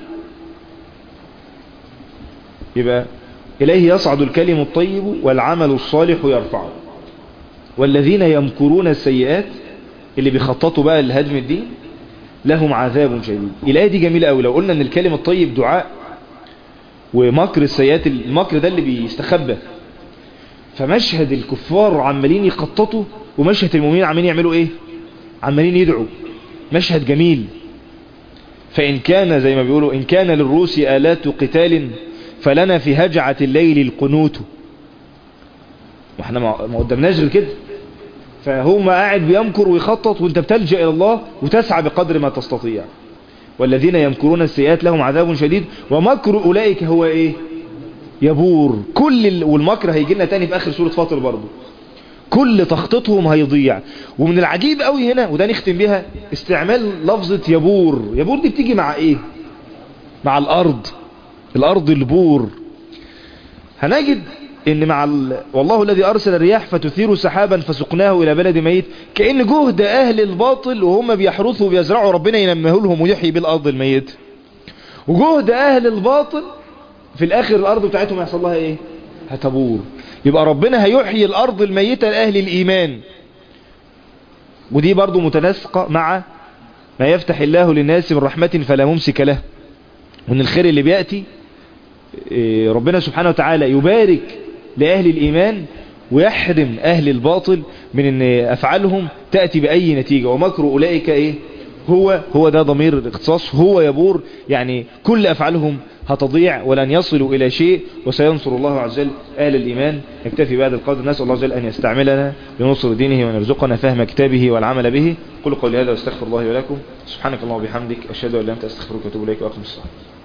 B: يبقى اليه يصعد الكلم الطيب والعمل الصالح يرفعه والذين يمكرون السيئات اللي بيخططوا بقى لهدم الدين لهم عذاب شديد الآية دي جميلة قوي لو قلنا ان الكلم الطيب دعاء ومكر السيئات المكر ده اللي بيستخبى فمشهد الكفار عمالين يخططوا ومشهد المؤمنين عمالين يعملوا ايه عمالين يدعوا مشهد جميل فإن كان زي ما بيقولوا إن كان للروس آلات قتال فلنا في هجعة الليل القنوت واحنا ما قدمناش غير كده فهم قاعد بيمكر ويخطط وانت بتلجأ الى الله وتسعى بقدر ما تستطيع والذين يمكرون السيئات لهم عذاب شديد ومكر اولئك هو ايه يبور كل ال... والمكر هيجي لنا تاني في اخر سورة فاطر برضه كل تخطيطهم هيضيع ومن العجيب قوي هنا وده نختم بيها استعمال لفظة يبور يبور دي بتيجي مع ايه مع الارض الارض البور هنجد ان مع ال... والله الذي ارسل الرياح فتثير سحابا فسقناه الى بلد ميت كأن جهد اهل الباطل وهم بيحرثوا وبيزرعوا ربنا ينمه لهم ويحيي بالارض الميت وجهد اهل الباطل في الاخر الارض بتاعتهم هيحصل لها ايه هتبور يبقى ربنا هيحيي الارض الميتة لاهل الايمان ودي برضو متناسقة مع ما يفتح الله للناس من رحمة فلا ممسك له وان الخير اللي بيأتي ربنا سبحانه وتعالى يبارك لأهل الإيمان ويحرم أهل الباطل من أن أفعالهم تأتي بأي نتيجة ومكر أولئك إيه هو هو ده ضمير الاختصاص هو يبور يعني كل أفعالهم هتضيع ولن يصلوا إلى شيء وسينصر الله عز وجل أهل الإيمان نكتفي بهذا القدر نسأل الله عز وجل أن يستعملنا لنصر دينه ونرزقنا فهم كتابه والعمل به قل قولي هذا واستغفر الله ولكم سبحانك اللهم وبحمدك أشهد أن لا إله إلا أنت أستغفرك وأتوب إليك وأقم الصلاة